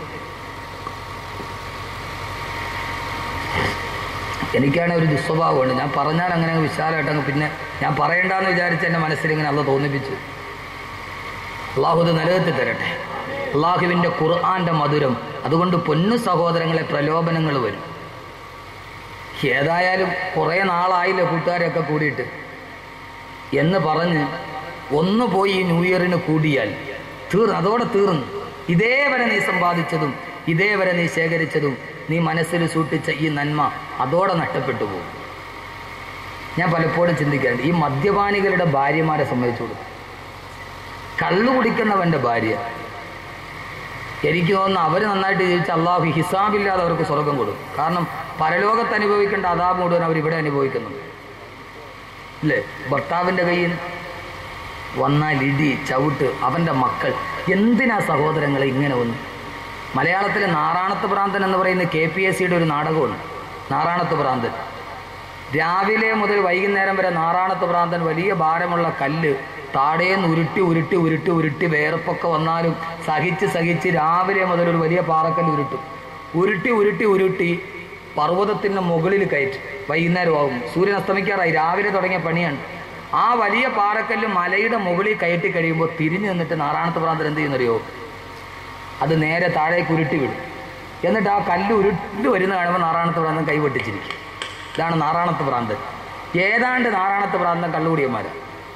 എനിക്കാണ് ഒരു ദുസ്വഭാവമുണ്ട് ഞാൻ പറഞ്ഞാൽ അങ്ങനെ അങ്ങ് വിശാലമായിട്ടങ്ങ് പിന്നെ ഞാൻ പറയണ്ടെന്ന് വിചാരിച്ച് എൻ്റെ മനസ്സിൽ ഇങ്ങനെ അല്ല തോന്നിപ്പിച്ചു അള്ളാഹു ഇത് നിലനിർത്തി തരട്ടെ അള്ളാഹുവിൻ്റെ ഖുർആന്റെ മധുരം അതുകൊണ്ട് പൊന്നു സഹോദരങ്ങളെ പ്രലോഭനങ്ങൾ വരും ഏതായാലും കുറേ നാളായില്ലേ കൂട്ടുകാരൊക്കെ കൂടിയിട്ട് എന്ന് പറഞ്ഞ് ഒന്ന് പോയി ഈ ന്യൂ ഇയറിന് കൂടിയാൽ തീർ അതോടെ തീർന്നു ഇതേവരെ നീ സമ്പാദിച്ചതും ഇതേവരെ നീ ശേഖരിച്ചതും നീ മനസ്സിൽ സൂക്ഷിച്ച ഈ നന്മ അതോടെ നഷ്ടപ്പെട്ടു പോകും ഞാൻ പലപ്പോഴും ചിന്തിക്കാറുണ്ട് ഈ മദ്യപാനികളുടെ ഭാര്യമാരെ സംബന്ധിച്ചു കൊടുക്കും കള്ളു കുടിക്കുന്നവന്റെ ഭാര്യ എനിക്ക് തോന്നുന്നു അവർ നന്നായിട്ട് ജീവിച്ച അള്ളാഹു ഹിസാബില്ലാതെ അവർക്ക് സ്വർഗം കൊടുക്കും കാരണം പരലോകത്ത് അനുഭവിക്കേണ്ട അതാപ് മുഴുവൻ അവർ ഇവിടെ അനുഭവിക്കുന്നുണ്ട് അല്ലേ ഭർത്താവിൻ്റെ കയ്യിൽ വന്നാൽ ഇടി ചവിട്ട് അവൻ്റെ മക്കൾ എന്തിനാ സഹോദരങ്ങളെ ഇങ്ങനെ വന്നു മലയാളത്തിൽ നാറാണത്ത് ഭ്രാന്തൻ എന്ന് പറയുന്ന കെ പി എസ് സിയുടെ ഒരു നാടകമുണ്ട് നാറാണത്ത് ഭ്രാന്തൻ രാവിലെ മുതൽ വൈകുന്നേരം വരെ നാറാണത്ത് ഭ്രാന്തൻ വലിയ ഭാരമുള്ള കല്ല് താടേന്ന് ഉരുട്ടി ഉരുട്ടി ഉരുട്ടി ഉരുട്ടി വേർപ്പൊക്കെ വന്നാലും സഹിച്ച് സഹിച്ച് രാവിലെ മുതൽ ഒരു വലിയ പാറക്കല്ല് ഉരുട്ടും ഉരുട്ടി ഉരുട്ടി ഉരുട്ടി പർവ്വതത്തിൻ്റെ മുകളിൽ കയറ്റും വൈകുന്നേരമാകും സൂര്യൻ അസ്തമിക്കാറായി രാവിലെ തുടങ്ങിയ പണിയാണ് ആ വലിയ പാറക്കല്ല് മലയുടെ മുകളിൽ കയറ്റി കഴിയുമ്പോൾ തിരിഞ്ഞു നിന്നിട്ട് നാറാണത്ത് ഭ്രാന്തൻ എന്ത് ചെയ്യുന്നറിയോ അത് നേരെ താഴേക്ക് ഉരുട്ടി വിടും എന്നിട്ട് ആ കല്ല് ഉരുട്ടി വരുന്ന കാണുമ്പോൾ നാറാണത്ത് ഭ്രാന്തൻ കൈവെട്ടിച്ചിരിക്കും ഇതാണ് നാറാണത്ത് ഭ്രാന്തൻ ഏതാണ്ട് നാറാണത്ത് ഭ്രാന്തൻ കള്ളുകൂടിയന്മാരാ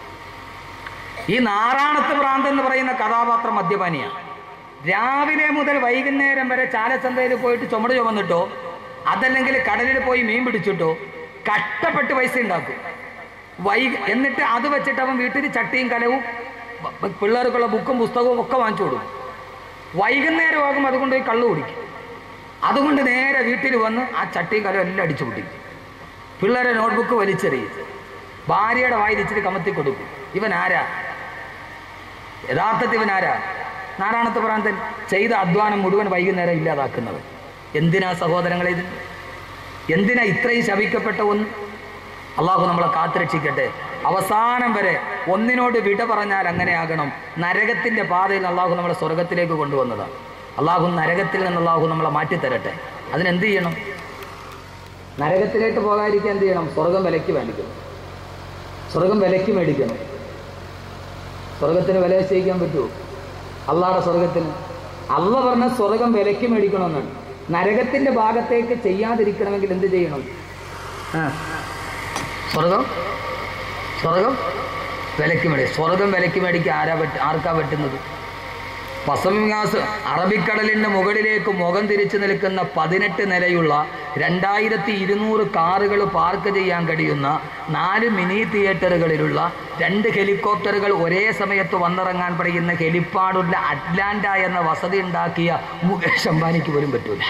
ഈ നാറാണത്ത് ഭ്രാന്തൻ എന്ന് പറയുന്ന കഥാപാത്രം മദ്യപാനിയാണ് രാവിലെ മുതൽ വൈകുന്നേരം വരെ ചാലച്ചന്തയിൽ പോയിട്ട് ചുമട് ചുമന്നിട്ടോ അതല്ലെങ്കിൽ കടലിൽ പോയി മീൻ പിടിച്ചിട്ടോ കഷ്ടപ്പെട്ട് പൈസ ഉണ്ടാക്കും വൈ എന്നിട്ട് അത് വെച്ചിട്ട് അവൻ വീട്ടിൽ ചട്ടിയും കലവും ബ- ബ- പിള്ളേർക്കുള്ള ബുക്കും പുസ്തകവും ഒക്കെ വാങ്ങിച്ചു കൊടുക്കും വൈകുന്നേരമാകും അതുകൊണ്ട് പോയി കള്ളു കുടിക്കും അതുകൊണ്ട് നേരെ വീട്ടിൽ വന്ന് ആ ചട്ടിയും കലവും എല്ലാം അടിച്ചു പൊട്ടിക്കും പിള്ളേരെ നോട്ട്ബുക്ക് വലിച്ചെറിയും ഭാര്യയുടെ വായിൽ ഇച്ചിരി കമത്തി കൊടുക്കും ഇവൻ ആരാ യഥാർത്ഥത്തിൽ ഇവൻ ആരാ നാരായണത്ത് ഭ്രാന്തൻ ചെയ്ത അധ്വാനം മുഴുവൻ വൈകുന്നേരം ഇല്ലാതാക്കുന്നത് എന്തിനാ സഹോദരങ്ങളെ ഇത് എന്തിനാ ഇത്രയും ശപിക്കപ്പെട്ട ഒന്ന് അള്ളാഹു നമ്മളെ കാത്തുരക്ഷിക്കട്ടെ അവസാനം വരെ ഒന്നിനോട് വിട പറഞ്ഞാൽ അങ്ങനെയാകണം നരകത്തിന്റെ പാതയിൽ അള്ളാഹു നമ്മളെ സ്വർഗത്തിലേക്ക് കൊണ്ടുവന്നതാണ് അള്ളാഹു നരകത്തിൽ നിന്ന് അള്ളാഹു നമ്മളെ മാറ്റിത്തരട്ടെ അതിനെന്ത് ചെയ്യണം നരകത്തിലേക്ക് പോകാതിരിക്കാൻ എന്ത് ചെയ്യണം സ്വർഗം വിലയ്ക്ക് മേടിക്കണം സ്വർഗം വിലയ്ക്ക് മേടിക്കണം സ്വർഗത്തിന് വില നിശ്ചയിക്കാൻ പറ്റുമോ അള്ളാഹുടെ സ്വർഗത്തിന് അള്ള പറഞ്ഞ സ്വർഗം വിലയ്ക്ക് മേടിക്കണമെന്നാണ് നരകത്തിന്റെ ഭാഗത്തേക്ക് ചെയ്യാതിരിക്കണമെങ്കിൽ എന്ത് ചെയ്യണം ആ സ്വർഗം സ്വർഗം വിലയ്ക്ക് മേടി സ്വർഗം വിലയ്ക്ക് മേടിക്കാൻ ആരാ പറ്റ ആർക്കാ പറ്റുന്നത് പസമികാസ് അറബിക്കടലിന്റെ മുകളിലേക്ക് മുഖം തിരിച്ചു നിൽക്കുന്ന പതിനെട്ട് നിലയുള്ള രണ്ടായിരത്തി ഇരുന്നൂറ് കാറുകൾ പാർക്ക് ചെയ്യാൻ കഴിയുന്ന നാല് മിനി തിയേറ്ററുകളിലുള്ള രണ്ട് ഹെലികോപ്റ്ററുകൾ ഒരേ സമയത്ത് വന്നിറങ്ങാൻ കഴിയുന്ന ഹെലിപ്പാടുള്ള അറ്റ്ലാന്റ എന്ന വസതി ഉണ്ടാക്കിയ മുകേഷ് അംബാനിക്ക് പോലും പറ്റൂല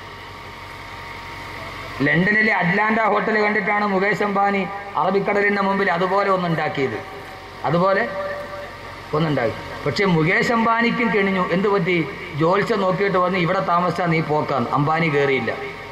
ലണ്ടനിലെ അറ്റ്ലാന്റ ഹോട്ടൽ കണ്ടിട്ടാണ് മുകേഷ് അംബാനി അറബിക്കടലിന്റെ മുമ്പിൽ അതുപോലെ ഒന്നുണ്ടാക്കിയത് അതുപോലെ ഒന്നുണ്ടാക്കി പക്ഷെ മുകേഷ് അംബാനിക്കും കെണിഞ്ഞു എന്ത് പറ്റി ജോത്സ്യം നോക്കിയിട്ട് വന്ന് ഇവിടെ താമസിച്ചാൽ നീ പോക്കാന്ന് അംബാനി കയറിയില്ല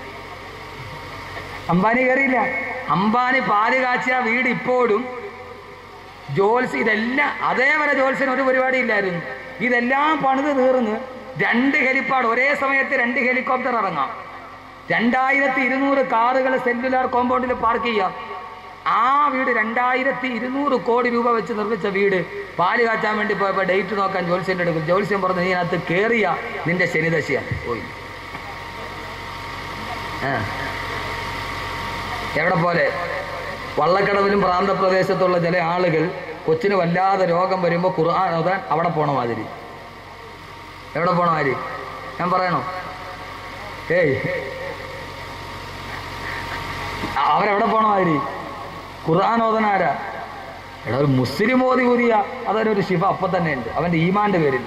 അംബാനി കയറിയില്ല അംബാനി പാല് കാച്ചിയ വീട് ഇപ്പോഴും ജോൽസ് ഇതെല്ലാം അതേവരെ ജോൽസിന് ഒരു പരിപാടി ഇല്ലായിരുന്നു ഇതെല്ലാം പണിത് തീർന്ന് രണ്ട് ഹെലിപ്പാഡ് ഒരേ സമയത്ത് രണ്ട് ഹെലികോപ്റ്റർ ഇറങ്ങാം രണ്ടായിരത്തി ഇരുന്നൂറ് കാറുകൾ സെല്ലുലാർ കോമ്പൗണ്ടിൽ പാർക്ക് ചെയ്യാം ആ വീട് രണ്ടായിരത്തി ഇരുന്നൂറ് കോടി രൂപ വെച്ച് നിർമ്മിച്ച വീട് പാല് കാച്ചാൻ വേണ്ടി പോയപ്പോൾ ഡേറ്റ് നോക്കാൻ ജോത്സ്യൻ്റെ എടുക്കും ജോത്സ്യം പറഞ്ഞു നീ അതിനകത്ത് കയറിയ നിന്റെ ശനിദശയാണ് പോയി ആ എവിടെ പോലെ വള്ളക്കടവിലും പ്രാന്തപ്രദേശത്തുള്ള ചില ആളുകൾ കൊച്ചിന് വല്ലാതെ രോഗം വരുമ്പോൾ ഖുർആൻ ഓതാൻ അവിടെ പോണ മാതിരി എവിടെ പോണ മാതിരി ഞാൻ പറയണോ ഏയ് അവരെവിടെ പോണ മാതിരി ഖുർആൻ ഓതന ആരാ എടാ ഒരു മുസ്ലിം ഓതി ഊതിയ അതൊരു ശിവ അപ്പം തന്നെ ഉണ്ട് അവന്റെ ഈമാന്റെ പേരിൽ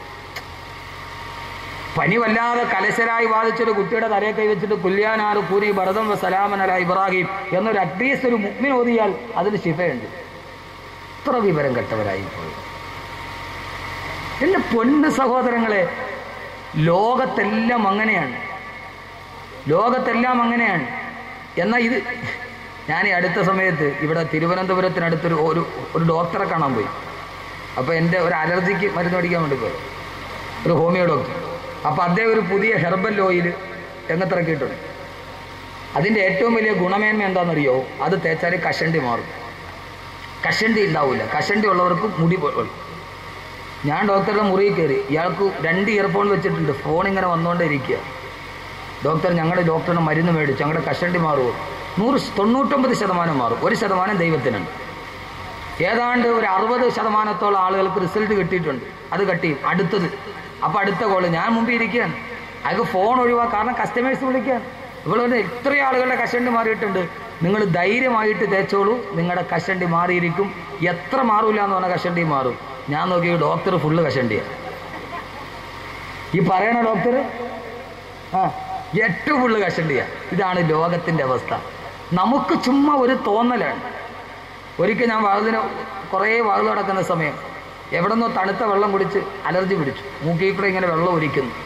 പനി വല്ലാതെ കലശരായി ബാധിച്ചൊരു കുട്ടിയുടെ തലയെ കൈവച്ചിട്ട് കുല്യാനാറ് പൂരി ഭരതം വ സലാമനല ഇബ്രാഹിം എന്നൊരു അറ്റ്ലീസ്റ്റ് ഒരു മുഗ്മിൻ ഓതിയാൽ അതിന് ശിഫയുണ്ട് ഇത്ര വിവരം കെട്ടവരായി പോയി എന്റെ പൊന്ന് സഹോദരങ്ങളെ ലോകത്തെല്ലാം അങ്ങനെയാണ് ലോകത്തെല്ലാം അങ്ങനെയാണ് എന്നാൽ ഇത് ഞാൻ ഈ അടുത്ത സമയത്ത് ഇവിടെ തിരുവനന്തപുരത്തിനടുത്തൊരു ഒരു ഒരു ഡോക്ടറെ കാണാൻ പോയി അപ്പോൾ എൻ്റെ ഒരു അലർജിക്ക് മരുന്ന് മേടിക്കാൻ വേണ്ടി പോയി ഒരു ഹോമിയോ ഡോക്ടർ അപ്പോൾ അദ്ദേഹം ഒരു പുതിയ ഹെർബൽ ഓയിൽ രംഗത്തിറക്കിയിട്ടുണ്ട് അതിൻ്റെ ഏറ്റവും വലിയ ഗുണമേന്മ എന്താണെന്നറിയോ അത് തേച്ചാൽ കഷണ്ടി മാറും കഷണ്ടി ഉണ്ടാവില്ല കഷണ്ടി ഉള്ളവർക്ക് മുടി പോലും ഞാൻ ഡോക്ടറുടെ മുറിയിൽ കയറി ഇയാൾക്ക് രണ്ട് ഇയർഫോൺ വെച്ചിട്ടുണ്ട് ഫോൺ ഇങ്ങനെ വന്നുകൊണ്ടേ ഇരിക്കുക ഡോക്ടർ ഞങ്ങളുടെ ഡോക്ടറിന് മരുന്ന് മേടിച്ചു ഞങ്ങളുടെ കഷണ്ടി മാറുമോ നൂറ് ശ- തൊണ്ണൂറ്റൊമ്പത് ശതമാനം മാറും ഒരു ശതമാനം ദൈവത്തിനുണ്ട് ഏതാണ്ട് ഒരു അറുപത് ശതമാനത്തോളം ആളുകൾക്ക് റിസൾട്ട് കിട്ടിയിട്ടുണ്ട് അത് കട്ടി അടുത്തത് അപ്പം അടുത്ത കോള് ഞാൻ മുമ്പിൽ ഇരിക്കുകയാണ് അയാൾക്ക് ഫോൺ ഒഴിവാക്കുക കാരണം കസ്റ്റമേഴ്സ് വിളിക്കാൻ ഇവിടെ ഇത്രയും ആളുകളുടെ കഷണ്ടി മാറിയിട്ടുണ്ട് നിങ്ങൾ ധൈര്യമായിട്ട് തേച്ചോളൂ നിങ്ങളുടെ കഷണ്ടി മാറിയിരിക്കും എത്ര മാറൂല എന്ന് പറഞ്ഞാൽ കഷണ്ടി മാറും ഞാൻ നോക്കി ഡോക്ടർ ഫുള്ള് കഷണ്ടിയാണ് ഈ പറയണ ഡോക്ടർ ആ ഏറ്റവും ഫുള്ള് കഷണ്ടിയ ഇതാണ് ലോകത്തിന്റെ അവസ്ഥ നമുക്ക് ചുമ്മാ ഒരു തോന്നലാണ് ഒരിക്കൽ ഞാൻ വാതിന് കുറേ വാതിൽ നടക്കുന്ന സമയം എവിടെ നിന്നോ തണുത്ത വെള്ളം കുടിച്ച് അലർജി പിടിച്ചു മൂക്കിൽ കൂടെ ഇങ്ങനെ വെള്ളം ഒരിക്കുന്നു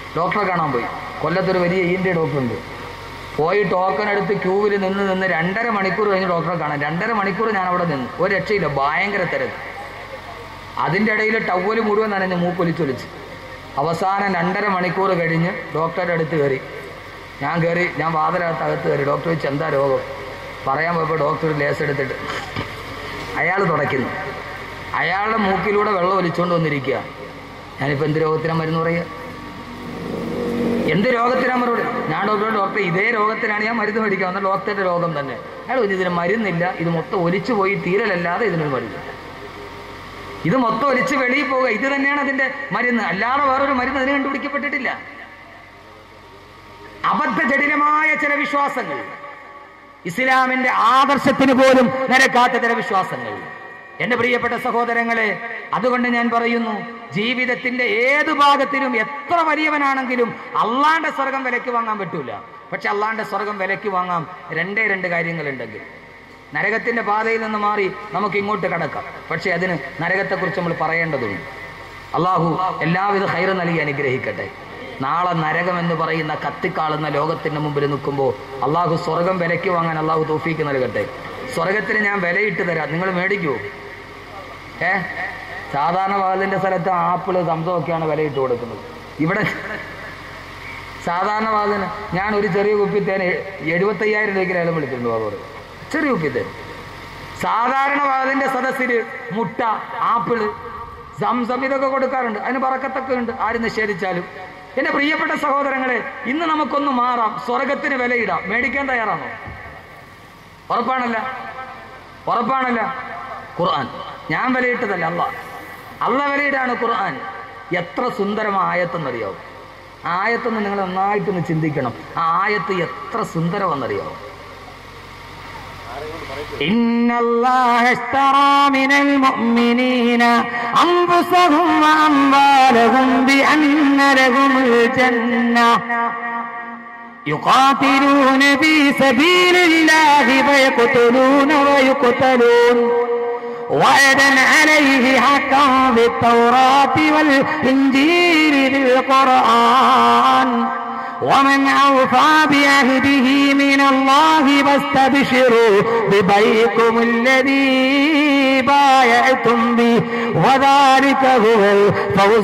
ഡോക്ടറെ കാണാൻ പോയി കൊല്ലത്തൊരു വലിയ ഇ ഡോക്ടർ ഉണ്ട് പോയി ടോക്കൺ എടുത്ത് ക്യൂവിൽ നിന്ന് നിന്ന് രണ്ടര മണിക്കൂർ കഴിഞ്ഞ് ഡോക്ടറെ കാണാൻ രണ്ടര മണിക്കൂർ ഞാൻ അവിടെ നിന്ന് ഒരു രക്ഷയില്ല ഭയങ്കര തിരക്ക് അതിൻ്റെ ഇടയിൽ ടവല് മുഴുവൻ നനഞ്ഞ് മൂക്കൊലിച്ചൊലിച്ച് അവസാനം രണ്ടര മണിക്കൂർ കഴിഞ്ഞ് ഡോക്ടറുടെ അടുത്ത് കയറി ഞാൻ കയറി ഞാൻ വാതിലകത്ത് അകത്ത് കയറി ഡോക്ടർ ചോദിച്ചു എന്താ രോഗം പറയാൻ പോയപ്പോൾ ഡോക്ടർ ഒരു ലേസ് എടുത്തിട്ട് അയാൾ തുടയ്ക്കുന്നു അയാളുടെ മൂക്കിലൂടെ വെള്ളം ഒലിച്ചുകൊണ്ട് വന്നിരിക്കുക ഞാനിപ്പോൾ എന്ത് രോഗത്തിനാ മരുന്ന് പറയുക എന്ത് രോഗത്തിനാ മറുപടി ഞാൻ ഡോക്ടറോട് ഡോക്ടർ ഇതേ രോഗത്തിനാണ് ഞാൻ മരുന്ന് മേടിക്കുക എന്നാൽ ഡോക്ടറുടെ രോഗം തന്നെ അയാൾ പറഞ്ഞു ഇതിന് മരുന്നില്ല ഇത് മൊത്തം ഒലിച്ചു പോയി തീരലല്ലാതെ ഇതിനൊരു മരുന്ന് ഇത് മൊത്തം ഒലിച്ച് വെളിയിൽ പോവുക ഇത് തന്നെയാണ് അതിന്റെ മരുന്ന് അല്ലാതെ വേറൊരു മരുന്ന് അതിന് കണ്ടുപിടിക്കപ്പെട്ടിട്ടില്ല അബദ്ധജടിലമായ ചില വിശ്വാസങ്ങൾ ഇസ്ലാമിന്റെ ആദർശത്തിന് പോലും നിരക്കാത്ത ചില വിശ്വാസങ്ങൾ എന്റെ പ്രിയപ്പെട്ട സഹോദരങ്ങളെ അതുകൊണ്ട് ഞാൻ പറയുന്നു ജീവിതത്തിന്റെ ഏത് ഭാഗത്തിലും എത്ര വലിയവനാണെങ്കിലും അള്ളാന്റെ സ്വർഗം വിലയ്ക്ക് വാങ്ങാൻ പറ്റൂല പക്ഷെ അള്ളാന്റെ സ്വർഗം വിലയ്ക്ക് വാങ്ങാം രണ്ടേ രണ്ട് കാര്യങ്ങളുണ്ടെങ്കിൽ നരകത്തിന്റെ പാതയിൽ നിന്ന് മാറി നമുക്ക് ഇങ്ങോട്ട് കടക്കാം പക്ഷെ അതിന് നരകത്തെക്കുറിച്ച് നമ്മൾ പറയേണ്ടതുണ്ട് അള്ളാഹു എല്ലാവിധ ഹൈറ് നൽകി അനുഗ്രഹിക്കട്ടെ നാളെ നരകം എന്ന് പറയുന്ന കത്തിക്കാളുന്ന ലോകത്തിന്റെ മുമ്പിൽ നിൽക്കുമ്പോൾ അള്ളാഹു സ്വർഗം വിലയ്ക്ക് വാങ്ങാൻ അള്ളാഹു തോഫീക്ക് നൽകട്ടെ സ്വർഗത്തിന് ഞാൻ വിലയിട്ട് തരാം നിങ്ങൾ മേടിക്കുമോ ഏ സാധാരണ വാതിലിന്റെ സ്ഥലത്ത് ആപ്പിള് സംസമൊക്കെയാണ് വിലയിട്ട് കൊടുക്കുന്നത് ഇവിടെ സാധാരണ വാതിന് ഞാൻ ഒരു ചെറിയ കുപ്പി തേൻ എഴുപത്തയ്യായിരം രൂപയ്ക്ക് ലേലം വിളിച്ചിട്ടുണ്ട് അതോട് ചെറിയ കുപ്പി തേൻ സാധാരണ വാതിന്റെ സദസ്സിൽ മുട്ട ആപ്പിള് സംസം ഇതൊക്കെ കൊടുക്കാറുണ്ട് അതിന് പറക്കത്തൊക്കെ ഉണ്ട് ആരും നിഷേധിച്ചാലും എന്റെ പ്രിയപ്പെട്ട സഹോദരങ്ങളെ ഇന്ന് നമുക്കൊന്ന് മാറാം സ്വർഗത്തിന് വിലയിടാം മേടിക്കാൻ തയ്യാറാണോ ഉറപ്പാണല്ല ഉറപ്പാണല്ല ഖുർആൻ ഞാൻ വിലയിട്ടതല്ല അല്ല അല്ല വിലയിടാണ് ഖുർആൻ എത്ര സുന്ദരമായ ആയത്തെന്നറിയാവും ആ ആയത്തൊന്ന് നിങ്ങൾ നന്നായിട്ടൊന്ന് ചിന്തിക്കണം ആ ആയത്ത് എത്ര സുന്ദരമെന്നറിയാവും إن الله اشترى من المؤمنين أنفسهم وأموالهم بأن لهم الجنة يقاتلون في سبيل الله فيقتلون ويقتلون وعدا عليه حقا بالتوراة والإنجيل بالقرآن ومن أوفى بعهده من الله فاستبشروا ببيعكم الذي بايعتم به وذلك هو الفوز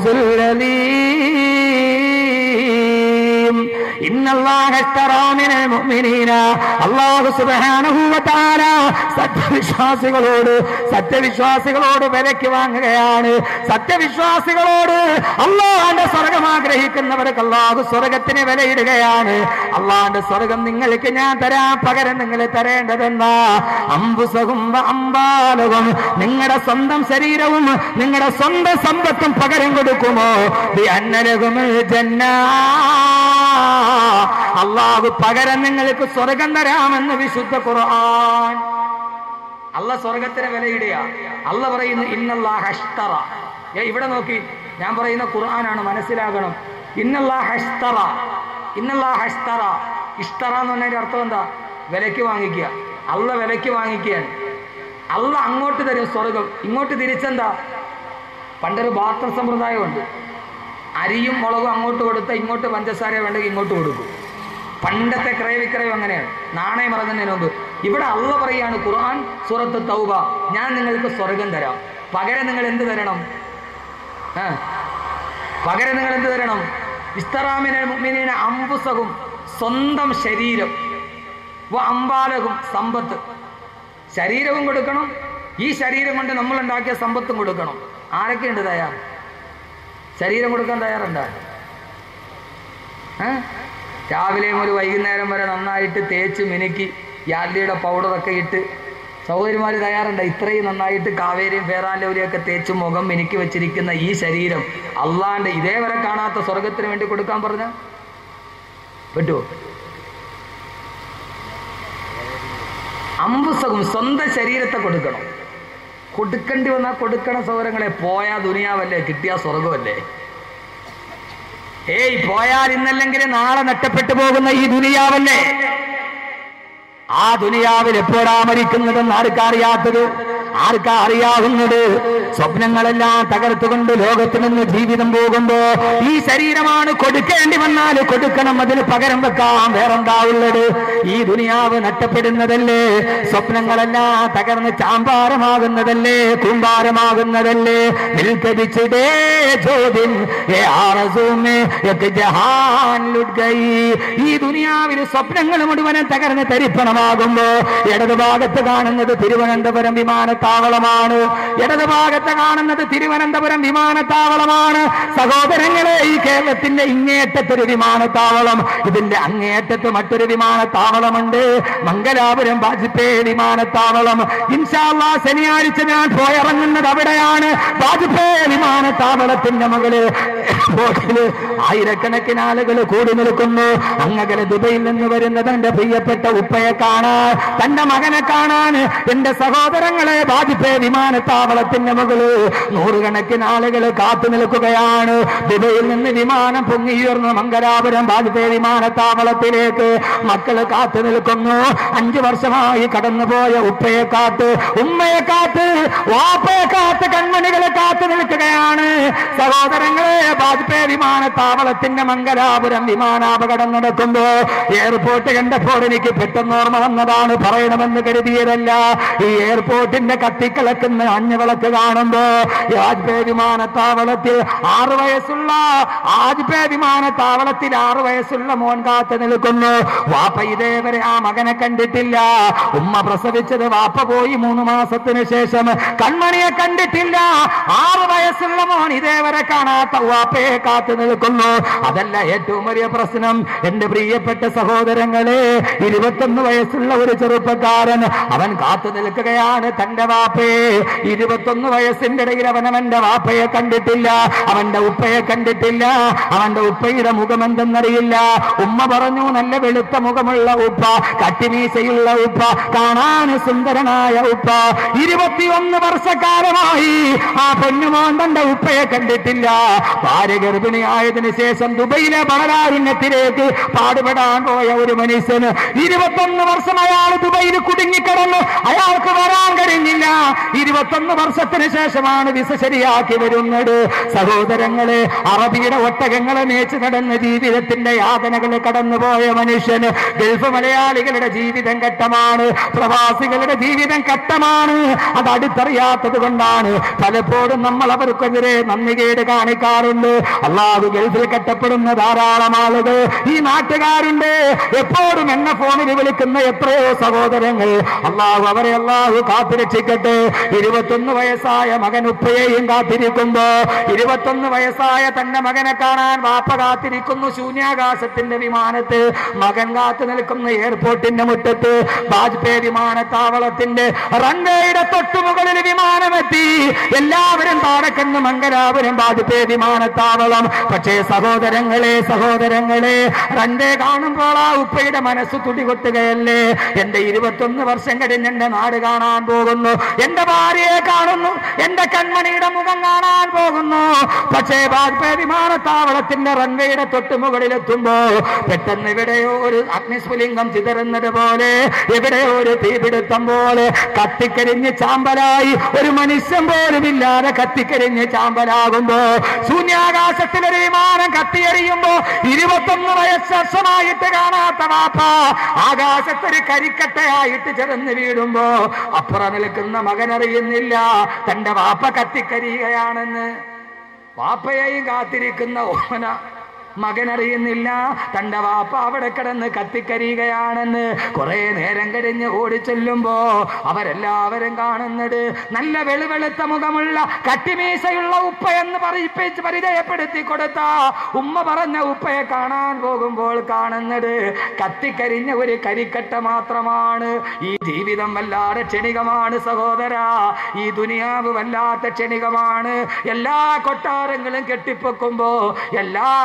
الذي إن الله اشترى من المؤمنين അള്ളാഹു സുബ്ഹാനഹു വ തആല സത്യവിശ്വാസികളോട് സത്യവിശ്വാസികളോട് വിലയ്ക്ക് വാങ്ങുകയാണ് സത്യവിശ്വാസികളോട് അള്ളാഹുന്റെ സ്വർഗം ആഗ്രഹിക്കുന്നവർക്ക് അള്ളാഹു സ്വർഗത്തിന് വിലയിടുകയാണ് അള്ളാഹുന്റെ സ്വർഗം നിങ്ങൾക്ക് ഞാൻ തരാൻ പകരം നിങ്ങൾ തരേണ്ടതെന്നാ അമ്പുസകും അമ്പാലവും നിങ്ങളുടെ സ്വന്തം ശരീരവും നിങ്ങളുടെ സ്വന്തം സമ്പത്തും പകരം കൊടുക്കുമോ ബി അന്നലകും ജന്നാ അള്ളാഹു പകരം നിങ്ങൾക്ക് സ്വർഗം തരാമെന്ന് വിശുദ്ധ ഖുർആൻ അല്ല സ്വർഗത്തിന് വിലയിടുക അല്ല പറയുന്നു ഇന്നല്ലാഹ അഷ്തറ ഏ ഇവിടെ നോക്കി ഞാൻ പറയുന്ന ഖുർആനാണ് മനസ്സിലാകണം ഇന്നല്ലാഹ അഷ്തറ ഇന്നല്ലാഹ അഷ്തറ ഇഷ്തറ എന്ന് പറഞ്ഞതിന്റെ അർത്ഥം എന്താ വിലയ്ക്ക് വാങ്ങിക്കുക അല്ല വിലയ്ക്ക് വാങ്ങിക്കുകയാണ് അല്ല അങ്ങോട്ട് തരും സ്വർഗം ഇങ്ങോട്ട് തിരിച്ചെന്താ പണ്ടൊരു ബാർട്ടർ സമ്പ്രദായമുണ്ട് അരിയും മുളകും അങ്ങോട്ട് കൊടുത്ത ഇങ്ങോട്ട് പഞ്ചസാര വേണ്ടെങ്കിൽ ഇങ്ങോട്ട് കൊടുക്കും പണ്ടത്തെ ക്രയവിക്രയം അങ്ങനെയാണ് നാണയം ഇറങ്ങുന്നതിന് മുമ്പ് ഇവിടെ അള്ള പറയാണ് ഖുർആൻ സൂറത്ത് തൗബ ഞാൻ നിങ്ങൾക്ക് സ്വർഗം തരാം പകരം നിങ്ങൾ എന്ത് തരണം ആ പകരം നിങ്ങൾ എന്ത് തരണം ഇസ്തറാമിനെ മുഅ്മിനീന അംബുസകും സ്വന്തം ശരീരം വ അമ്പാലകും സമ്പത്ത് ശരീരവും കൊടുക്കണം ഈ ശരീരം കൊണ്ട് നമ്മൾ ഉണ്ടാക്കിയ സമ്പത്തും കൊടുക്കണം ആരൊക്കെയുണ്ട് തയ്യാർ ശരീരം കൊടുക്കാൻ തയ്യാറുണ്ടോ ഏ? രാവിലെ മുതൽ വൈകുന്നേരം വരെ നന്നായിട്ട് തേച്ച് മിനുക്കി യാർലിയുടെ പൗഡറൊക്കെ ഇട്ട് സഹോദരിമാർ തയ്യാറുണ്ട് ഇത്രയും നന്നായിട്ട് കാവേരിയും ഫേറാലൂരിയൊക്കെ തേച്ച് മുഖം മിനുക്കി വെച്ചിരിക്കുന്ന ഈ ശരീരം അള്ളാന്റെ ഇതേവരെ കാണാത്ത സ്വർഗത്തിന് വേണ്ടി കൊടുക്കാൻ പറഞ്ഞ പറ്റുമോ അമ്പുസകും സ്വന്തം ശരീരത്തെ കൊടുക്കണം കൊടുക്കേണ്ടി വന്നാൽ കൊടുക്കണം സൗരങ്ങളെ പോയാ ദുനിയാവല്ലേ കിട്ടിയ സ്വർഗമല്ലേ ഏയ് പോയാൽ ഇന്നല്ലെങ്കിൽ നാളെ നഷ്ടപ്പെട്ടു പോകുന്ന ഈ ദുനിയാവല്ലേ ആ ദുനിയാവിൽ എപ്പോഴാ മരിക്കുന്നതെന്ന് ആർക്കറിയാത്തത് ആർക്കാ അറിയാവുന്നത് സ്വപ്നങ്ങളെല്ലാം തകർത്തുകൊണ്ട് ലോകത്ത് നിന്ന് ജീവിതം പോകുമ്പോ ഈ ശരീരമാണ് കൊടുക്കേണ്ടി വന്നാൽ കൊടുക്കണം അതിന് പകരം വെക്കാം വേറെന്താ ഉള്ളത് ഈ ദുനിയാവ് നഷ്ടപ്പെടുന്നതല്ലേ സ്വപ്നങ്ങളെല്ലാം തകർന്ന് ചാമ്പാരമാകുന്നതല്ലേ കൂമ്പാരമാകുന്നതല്ലേ നിൽക്കടിച്ചിടേ ചോദ്യം ഏ ആറസൂമേ യക് ജഹാൻ ലുട്ട് ഗയി. ഈ ദുനിയാവിൽ സ്വപ്നങ്ങൾ മുഴുവനും തകർന്ന് തരിപ്പണമാകുമ്പോ ഇടതുഭാഗത്ത് കാണുന്നത് തിരുവനന്തപുരം വിമാനത്താവളമാണ് ഇടതുഭാഗത്ത് കാണുന്നത് തിരുവനന്തപുരം വിമാനത്താവളമാണ് സഹോദരങ്ങളെ ഈ കേരളത്തിന്റെ ഇങ്ങേറ്റത്തൊരു വിമാനത്താവളം ഇതിന്റെ അങ്ങേറ്റത്ത് മറ്റൊരു വിമാനത്താവളമുണ്ട് മംഗലാപുരം വാജ്പേയി വിമാനത്താവളം ഇൻഷാല്ലാ ശനിയാഴ്ച ഞാൻ പോയിറങ്ങുന്നത് അവിടെയാണ് വാജ്പേയി വിമാനത്താവളത്തിന്റെ മുകളിൽ ബോട്ടില് ആയിരക്കണക്കിന് ആളുകൾ കൂടി നിൽക്കുന്നു അങ്ങകലെ ദുബൈയിൽ നിന്ന് വരുന്ന തന്റെ പ്രിയപ്പെട്ട ഉപ്പയെ കാണാൻ തന്റെ മകനെ കാണാൻ എന്റെ സഹോദരങ്ങളെ വാജ്പേയി വിമാനത്താവളത്തിന്റെ മുകളിൽ നൂറുകണക്കിന് ആളുകൾ കാത്തു നിൽക്കുകയാണ് ദുബൈയിൽ നിന്ന് വിമാനം പൊങ്ങിയുയർന്നു മംഗലാപുരം വാജ്പേയി വിമാനത്താവളത്തിലേക്ക് മക്കള് കാത്തു നിൽക്കുന്നു അഞ്ചു വർഷമായി കടന്നുപോയ ഉപ്പയെ കാത്ത് ഉമ്മയെ കാത്ത് വാപ്പയെ കാത്ത് കൺമണികളെ കാത്തു നിൽക്കുകയാണ് സഹോദരങ്ങളെ വാജ്പേയി വിമാനത്താവളത്തിന്റെ മംഗലാപുരം വിമാനാപകടം നടക്കുമ്പോ എയർപോർട്ട് കണ്ടപ്പോൾ എനിക്ക് പെട്ടെന്ന് ഓർമ്മ വന്നതാണ് പറയണമെന്ന് കരുതിയതല്ല ഈ എയർപോർട്ടിന്റെ കത്തിക്കിളക്കുന്ന അഞ്ഞവിളക്ക് കാണുമ്പോ വാജ്പേയി വിമാനത്താവളത്തിൽ ആറു വയസ്സുള്ള വാജ്പേയി വിമാനത്താവളത്തിൽ ആറു വയസ്സുള്ള മോൻ കാത്തു നിൽക്കുന്നു വാപ്പ ഇതേവരെ ആ മകനെ കണ്ടിട്ടില്ല ഉമ്മ പ്രസവിച്ചത് വാപ്പ പോയി മൂന്ന് മാസത്തിന് ശേഷം കൺമണിയെ കണ്ടിട്ടില്ല ആറു വയസ്സുള്ള മോൻ ഇതേവരെ കാണാത്ത വാപ്പയെ കാത്തു നിൽക്കുന്നു അതല്ല ഏറ്റവും വലിയ പ്രശ്നം എന്റെ പ്രിയപ്പെട്ട സഹോദരങ്ങളെ ഇരുപത്തൊന്ന് വയസ്സുള്ള ഒരു ചെറുപ്പക്കാരൻ അവൻ കാത്തു നിൽക്കുകയാണ് തന്റെ വാപ്പയെ ഇരുപത്തൊന്ന് വയസ്സിന്റെ ഇടയിൽ അവൻ അവന്റെ വാപ്പയെ കണ്ടിട്ടില്ല അവന്റെ ഉപ്പയെ കണ്ടിട്ടില്ല അവന്റെ ഉപ്പയുടെ മുഖം എന്തെന്നറിയില്ല ഉമ്മ പറഞ്ഞു നല്ല വെളുത്ത മുഖമുള്ള ഉപ്പ കട്ടിമീശയുള്ള ഉപ്പ കാണാൻ സുന്ദരനായ ഉപ്പ ഇരുപത്തിയൊന്ന് വർഷക്കാലമായി ആ പൊന്നുമോൻ തന്റെ ഉപ്പയെ കണ്ടിട്ടില്ല ഭാര്യ ഗർഭിണിയായതിനു ശേഷം ദുബൈയിലെ ബളരാരുണ്യത്തിലേക്ക് പാടുപെടാൻ പോയ ഒരു മനുഷ്യന് ഇരുപത്തൊന്ന് വർഷം അയാൾ ദുബൈയിൽ കുടുങ്ങിക്കിടന്നു അയാൾക്ക് വരാൻ കഴിഞ്ഞില്ല ഇരുപത്തൊന്ന് വർഷത്തിന് ശേഷമാണ് വിസ ശരിയാക്കി വരുന്നത് സഹോദരങ്ങളെ അറബിയുടെ ഒട്ടകങ്ങളെ മേച്ച് നടന്ന ജീവിതത്തിന്റെ യാതനകൾ കടന്നുപോയ മനുഷ്യന് ഗൾഫ് മലയാളികളുടെ ജീവിതം ഘട്ടമാണ് പ്രവാസികളുടെ ജീവിതം ഘട്ടമാണ് അത് അടുത്തറിയാത്തത് കൊണ്ടാണ് പലപ്പോഴും നമ്മൾ അവർക്കെതിരെ നന്ദികേട് കാണിക്കാറുണ്ട് അള്ളാഹു ഗൾഫിൽ കെട്ടപ്പെടുന്ന ധാരാളം ആളുകൾ ഈ നാട്ടുകാരുണ്ട് എപ്പോഴും എന്നെ ഫോണിൽ വിളിക്കുന്ന എത്രയോ സഹോദരങ്ങൾ അള്ളാഹു അവരെ അള്ളാഹു കാത്തുരക്ഷിക്കട്ടെ ഇരുപത്തൊന്ന് വയസ്സായ മകൻ ഉപ്പയെയും കാത്തിരിക്കുമ്പോ ഇരുപത്തൊന്ന് വയസ്സായ തന്റെ മകനെ കാണാൻ വാപ്പ കാത്തിരിക്കുന്നു ശൂന്യാകാശത്തിന്റെ വിമാനത്ത് മകൻ കാത്തു നിൽക്കുന്ന എയർപോർട്ടിന്റെ മുറ്റത്ത് വാജ്പേയി വിമാനത്താവളത്തിന്റെ റൺവേയുടെ തൊട്ടുമുകളിൽ വിമാനമെത്തി എല്ലാവരും താഴെക്കന്ന് മംഗലാപുരം വാജ്പേയി വിമാനത്താവളം പക്ഷേ സഹോദരങ്ങളെ സഹോദരങ്ങളെ റൺവേ കാണുമ്പോൾ ആ ഉപ്പയുടെ മനസ്സ് തുടികൊട്ടുകയല്ലേ എന്റെ ഇരുപത്തൊന്ന് വർഷം കഴിഞ്ഞ് എന്റെ നാട് കാണാൻ പോകുന്നു എന്റെ ഭാര്യയെ കാണുന്നു എന്റെ കൺമണിയുടെ മുഖം കാണാൻ പോകുന്നു പക്ഷേ വാജ്പേയി വിമാനത്താവളത്തിന്റെ റൺവേയുടെ തൊട്ടുമുകളിലെത്തുമ്പോ പെട്ടെന്ന് എവിടെയോ ഒരു അഗ്നിസ്ഫുലിംഗം ചിതറുന്നത് പോലെ എവിടെയോ ഒരു തീപിടുത്തം പോലെ കത്തിക്കരിഞ്ഞ് ചാമ്പലായി ഒരു മനുഷ്യൻ പോലും ഇല്ലാതെ കത്തിക്കരിഞ്ഞ് ചാമ്പലാകുമ്പോ ശൂന്യാകാശത്തിലൊരു വിമാനം കത്തിയെറിയുമ്പോ ഇരുപത്തൊന്ന് വയസ്സമായിട്ട് കാണാത്ത വാപ്പ ആകാശത്തൊരു കരിക്കട്ടയായിട്ട് ചെറുന്ന് വീടുമ്പോ അപ്പുറം നിൽക്കുന്ന മകൻ അറിയുന്നില്ല തന്റെ വാപ്പ കത്തിക്കരിയുകയാണെന്ന് വാപ്പയെയും കാത്തിരിക്കുന്ന ഓമന മകൻ അറിയുന്നില്ല തന്റെ വാപ്പ അവിടെ കിടന്ന് കത്തിക്കരിയുകയാണെന്ന് കുറെ നേരം കഴിഞ്ഞ് ഓടിച്ചെല്ലുമ്പോ അവരെല്ലാവരും കാണുന്നത് നല്ല വെളുവെളുത്ത മുഖമുള്ള കട്ടിമീശയുള്ള ഉപ്പ എന്ന് പറയിപ്പിച്ച് പരിചയപ്പെടുത്തി കൊടുത്ത ഉമ്മ പറഞ്ഞ ഉപ്പയെ കാണാൻ പോകുമ്പോൾ കാണുന്നത് കത്തിക്കരിഞ്ഞ ഒരു കരിക്കട്ട മാത്രമാണ് ഈ ജീവിതം വല്ലാതെ ക്ഷണികമാണ് സഹോദര ഈ ദുനിയാവ് വല്ലാത്ത ക്ഷണികമാണ് എല്ലാ കൊട്ടാരങ്ങളും കെട്ടിപ്പൊക്കുമ്പോ എല്ലാം തകർ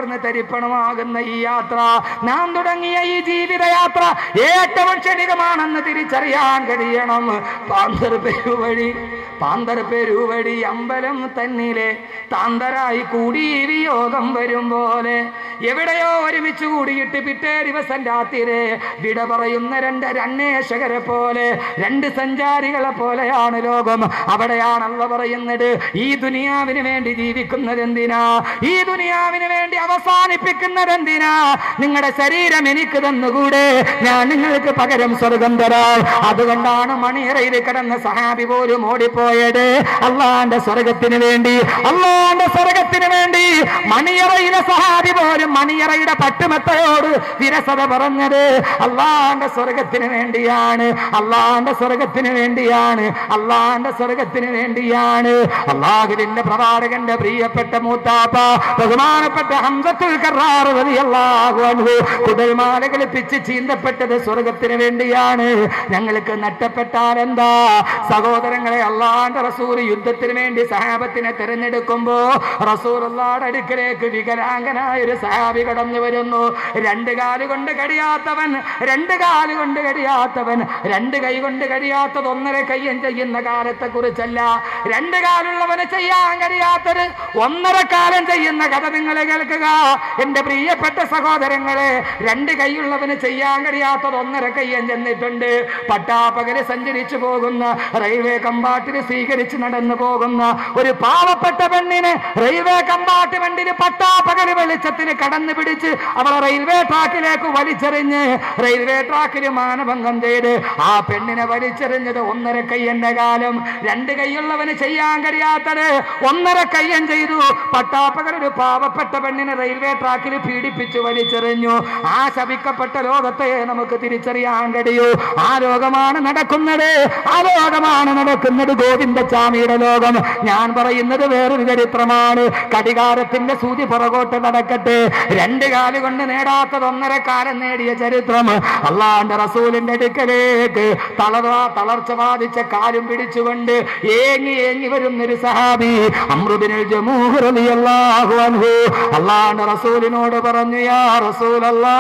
തകർന്ന് തരിപ്പണമാകുന്ന ഈ യാത്ര നാം തുടങ്ങിയ ഈ ജീവിതയാത്ര ഏറ്റവും ക്ഷണികമാണെന്ന് തിരിച്ചറിയാൻ കഴിയണം പാന്തർ പെരുവഴി പാന്തർ പെരുവഴി അമ്പലം തന്നിലെ താന്തരായി കൂടി വിയോഗം വരും പോലെ എവിടെയോ ഒരുമിച്ച് കൂടിയിട്ട് പിറ്റേ ദിവസം രാത്രിരെ വിട പറയുന്ന രണ്ട് അന്വേഷകരെ പോലെ രണ്ട് സഞ്ചാരികളെ പോലെയാണ് ലോകം അവിടെയാണല്ലോ പറയുന്നത് ഈ ദുനിയാവിന് വേണ്ടി ജീവിക്കുന്നത് എന്തിനാ ഈ ദുനിയാവിന് വേണ്ടി അവസാനിപ്പിക്കുന്നത് എന്തിനാ നിങ്ങളുടെ ശരീരം എനിക്ക് തന്നുകൂടെ ഞാൻ നിങ്ങൾക്ക് പകരം സ്വർഗം തരാം അതുകൊണ്ടാണ് മണിയറയിൽ കിടന്ന സഹാബി പോലും ഓടിപ്പോയത് അള്ളാന്റെ സ്വർഗത്തിന് വേണ്ടി അള്ളാന്റെ സ്വർഗത്തിന് വേണ്ടി മണിയറയിലെ സഹാബി പോലും മണിയറയുടെ പട്ടുമെത്തയോട് വിരസത പറഞ്ഞത് അള്ളാന്റെ സ്വർഗത്തിന് വേണ്ടിയാണ് അള്ളാന്റെ സ്വർഗത്തിന് വേണ്ടിയാണ് അള്ളാന്റെ സ്വർഗത്തിന് വേണ്ടിയാണ് അള്ളാഹുവിന്റെ പ്രവാചകന്റെ പ്രിയപ്പെട്ട മൂത്താപ്പ ബഹുമാനപ്പെട്ട ഹംസത്തുൽ കറാർ റളിയല്ലാഹു അൻഹു കുടൽമാലകൾ പിച്ച് ചീന്തപ്പെട്ടത് സ്വർഗത്തിന് വേണ്ടിയാണ് ഞങ്ങൾക്ക് നഷ്ടപ്പെട്ടാൽ എന്താ സഹോദരങ്ങളെ അള്ളാന്റെ റസൂൽ യുദ്ധത്തിന് വേണ്ടി സഹാബത്തിനെ തിരഞ്ഞെടുക്കുമ്പോ റസൂൽ അള്ളാടെ അടുക്കലേക്ക് വികലാംഗനായ ഒരു സഹാബി കടന്നു വരുന്നു രണ്ട് കാല് കൊണ്ട് കഴിയാത്തവൻ രണ്ട് കാല് കൊണ്ട് കഴിയാത്തവൻ രണ്ട് കൈ കൊണ്ട് കഴിയാത്തത് ഒന്നര കയ്യൻ ചെയ്യുന്ന കാലത്തെ കുറിച്ചല്ല രണ്ട് കാലുള്ളവന് ചെയ്യാൻ കഴിയാത്തത് ഒന്നര കാലം ചെയ്യുന്ന കഥ നിങ്ങൾ കേൾക്കുക എന്റെ പ്രിയപ്പെട്ട സഹോദരങ്ങളെ രണ്ട് കൈയുള്ളവന് ചെയ്യാൻ കഴിയാത്തത് ഒന്നര കയ്യൻ ചെന്നിട്ടുണ്ട് പട്ടാപ്പകല് സഞ്ചരിച്ചു പോകുന്ന റെയിൽവേ കമ്പാർട്ടിൽ സ്വീകരിച്ച് നടന്നു പോകുന്ന ഒരു പാവപ്പെട്ട പെണ്ണിന് റെയിൽവേ കമ്പാർട്ട്മെന്റിൽ പട്ടാപ്പകല് വെളിച്ചത്തിൽ കടന്നു പിടിച്ച് അവളെ റെയിൽവേ ട്രാക്കിലേക്ക് വലിച്ചെറിഞ്ഞ് റെയിൽവേ ട്രാക്കിൽ മാനഭംഗം ചെയ്ത് ആ പെണ്ണിനെ വലിച്ചെറിഞ്ഞത് ഒന്നര കയ്യന്റെ കാലം രണ്ട് കൈയുള്ളവന് ചെയ്യാൻ കഴിയാത്തത് ഒന്നര കയ്യൻ ചെയ്തു പട്ടാപ്പകൽ ഒരു പാവപ്പെട്ട പെണ്ണിനെ റെയിൽവേ ട്രാക്കിൽ പീഡിപ്പിച്ചു വലിച്ചെറിഞ്ഞു ആ ശപിക്കപ്പെട്ട ലോകത്തെ നമുക്ക് തിരിച്ചറിയാൻ കഴിയൂ ആ ലോകമാണ് നടക്കുന്നത് ആ ലോകമാണ് നടക്കുന്നത് ഗോവിന്ദസ്വാമിയുടെ ലോകം ഞാൻ പറയുന്നത് വേറൊരു ചരിത്രമാണ് കടികാരത്തിന്റെ സൂചി പുറകോട്ട് നടക്കട്ടെ രണ്ട് കാല് കൊണ്ട് നേടാത്തത് ഒന്നര കാലം നേടിയ ചരിത്രം അള്ളാന്റെ റസൂലിന്റെ അടുക്കലേക്ക് തളർവാ തളർച്ച ബാധിച്ച കാലും പിടിച്ചുകൊണ്ട് ഏങ്ങി ഏങ്ങി വരുന്നൊരു സഹാബി അമൃതിനിൽ ജമൂഹുറിയാഹു അൻഹു അള്ളാന്റെ റസൂലിനോട് പറഞ്ഞു യാ റസൂലല്ലാ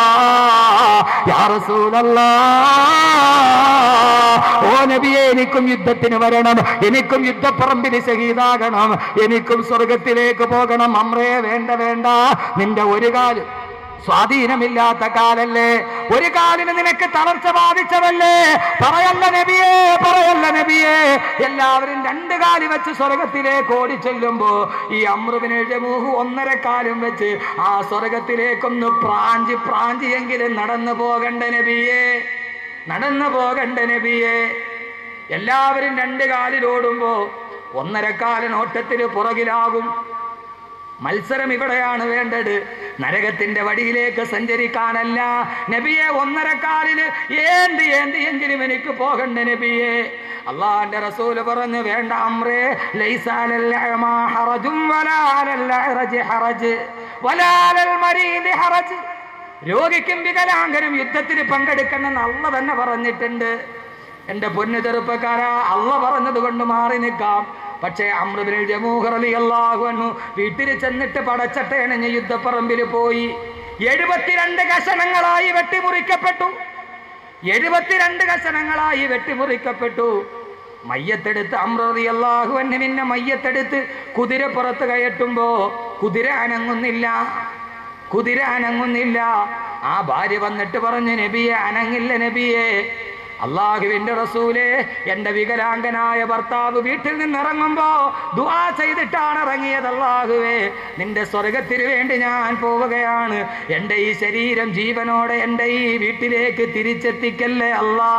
യാ റസൂലല്ലാ ഓ നബിയെ എനിക്കും യുദ്ധത്തിന് വരണം എനിക്കും യുദ്ധപ്പറമ്പിൽ ശഹീദാകണം എനിക്കും സ്വർഗത്തിലേക്ക് പോകണം അമ്രേ വേണ്ട വേണ്ട നിന്റെ ഒരു കാല് സ്വാധീനമില്ലാത്ത കാലല്ലേ ഒരു കാലിന് നിനക്ക് തളർച്ച ബാധിച്ചതല്ലേ പറയല്ല നബിയേ പറയല്ല നബിയേ എല്ലാവരും രണ്ട് കാലി വെച്ച് സ്വർഗത്തിലേക്ക് ഓടി ചെല്ലുമ്പോ ഈ അമ്രുവിന് ജമൂഹ് ഒന്നര കാലും വെച്ച് ആ സ്വർഗത്തിലേക്കൊന്ന് പ്രാഞ്ചി പ്രാഞ്ചിയെങ്കിലും നടന്നു പോകണ്ട നബിയേ നടന്നു പോകണ്ട നബിയേ എല്ലാവരും രണ്ട് കാലിലോടുമ്പോ ഒന്നര കാലൻ ഓട്ടത്തിന് പുറകിലാകും മത്സരം ഇവിടെയാണ് വേണ്ടത് നരകത്തിന്റെ വടിയിലേക്ക് സഞ്ചരിക്കാനല്ല നബിയെ ഒന്നരക്കാലില് ഏന്തി ഏന്തി എങ്കിലും എനിക്ക് പോകണ്ട നബിയെ അള്ളാന്റെ റസൂല് പറഞ്ഞു വേണ്ട അമ്രേ ലൈസാലൽ അഅമാ ഹറജും വലാലൽ അഅറജി ഹറജ് വലാലൽ മരീദി ഹറജ് രോഗിക്കും വികലാംഗനും യുദ്ധത്തിന് പങ്കെടുക്കണമെന്ന് അള്ള തന്നെ പറഞ്ഞിട്ടുണ്ട് എന്റെ പൊന്നു ചെറുപ്പക്കാരാ അള്ള പറഞ്ഞത് കൊണ്ട് മാറി നിൽക്കാം പക്ഷേ അമൃതിൽ ജമൂഹർ അലി അള്ളാഹുനു വീട്ടിൽ ചെന്നിട്ട് പടച്ചട്ടയണഞ്ഞ് യുദ്ധപ്പറമ്പിൽ പോയി എഴുപത്തിരണ്ട് കഷണങ്ങളായി വെട്ടിമുറിക്കപ്പെട്ടു എഴുപത്തിരണ്ട് കഷണങ്ങളായി വെട്ടിമുറിക്കപ്പെട്ടു മയ്യത്തെടുത്ത് അമ്രതി അള്ളാഹുവിന് പിന്നെ മയ്യത്തെടുത്ത് കുതിര പുറത്ത് കയറ്റുമ്പോ കുതിര അനങ്ങുന്നില്ല കുതിര അനങ്ങുന്നില്ല ആ ഭാര്യ വന്നിട്ട് പറഞ്ഞു നബിയെ അനങ്ങില്ല നബിയെ അള്ളാഹുവിന്റെ റസൂലെ എന്റെ വികലാംഗനായ ഭർത്താവ് വീട്ടിൽ നിന്ന് ഇറങ്ങുമ്പോ ദുആ ചെയ്തിട്ടാണ് ഇറങ്ങിയത് അള്ളാഹുവേ നിന്റെ സ്വർഗത്തിന് വേണ്ടി ഞാൻ പോവുകയാണ് എന്റെ ഈ ശരീരം ജീവനോടെ എന്റെ ഈ വീട്ടിലേക്ക് തിരിച്ചെത്തിക്കല്ലേ അല്ലാ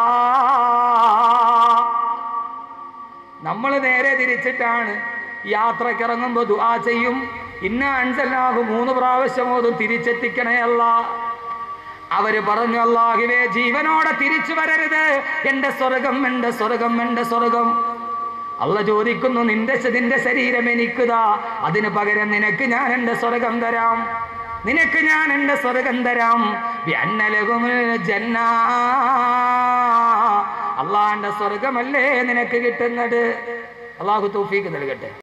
നമ്മൾ നേരെ തിരിച്ചിട്ടാണ് യാത്രക്കിറങ്ങുമ്പോൾ ദുആ ചെയ്യും ഇന്ന അൻസല്ലാഹു മൂന്ന് പ്രാവശ്യം ഓതും തിരിച്ചെത്തിക്കണേ അല്ല അവര് പറഞ്ഞു അള്ളാഹുവേ ജീവനോടെ തിരിച്ചു വരരുത് എന്റെ സ്വർഗം എന്റെ സ്വർഗം എന്റെ സ്വർഗം അല്ല ചോദിക്കുന്നു നിന്റെ നിന്റെ ശരീരം എനിക്കുതാ അതിന് പകരം നിനക്ക് ഞാൻ എന്റെ സ്വർഗം തരാം നിനക്ക് ഞാൻ എന്റെ സ്വർഗം തരാം വ്യന്നലകുമുൽ ജന്ന അള്ളാന്റെ സ്വർഗമല്ലേ നിനക്ക് കിട്ടുന്നത് അള്ളാഹു തൗഫീക്ക് നൽകട്ടെ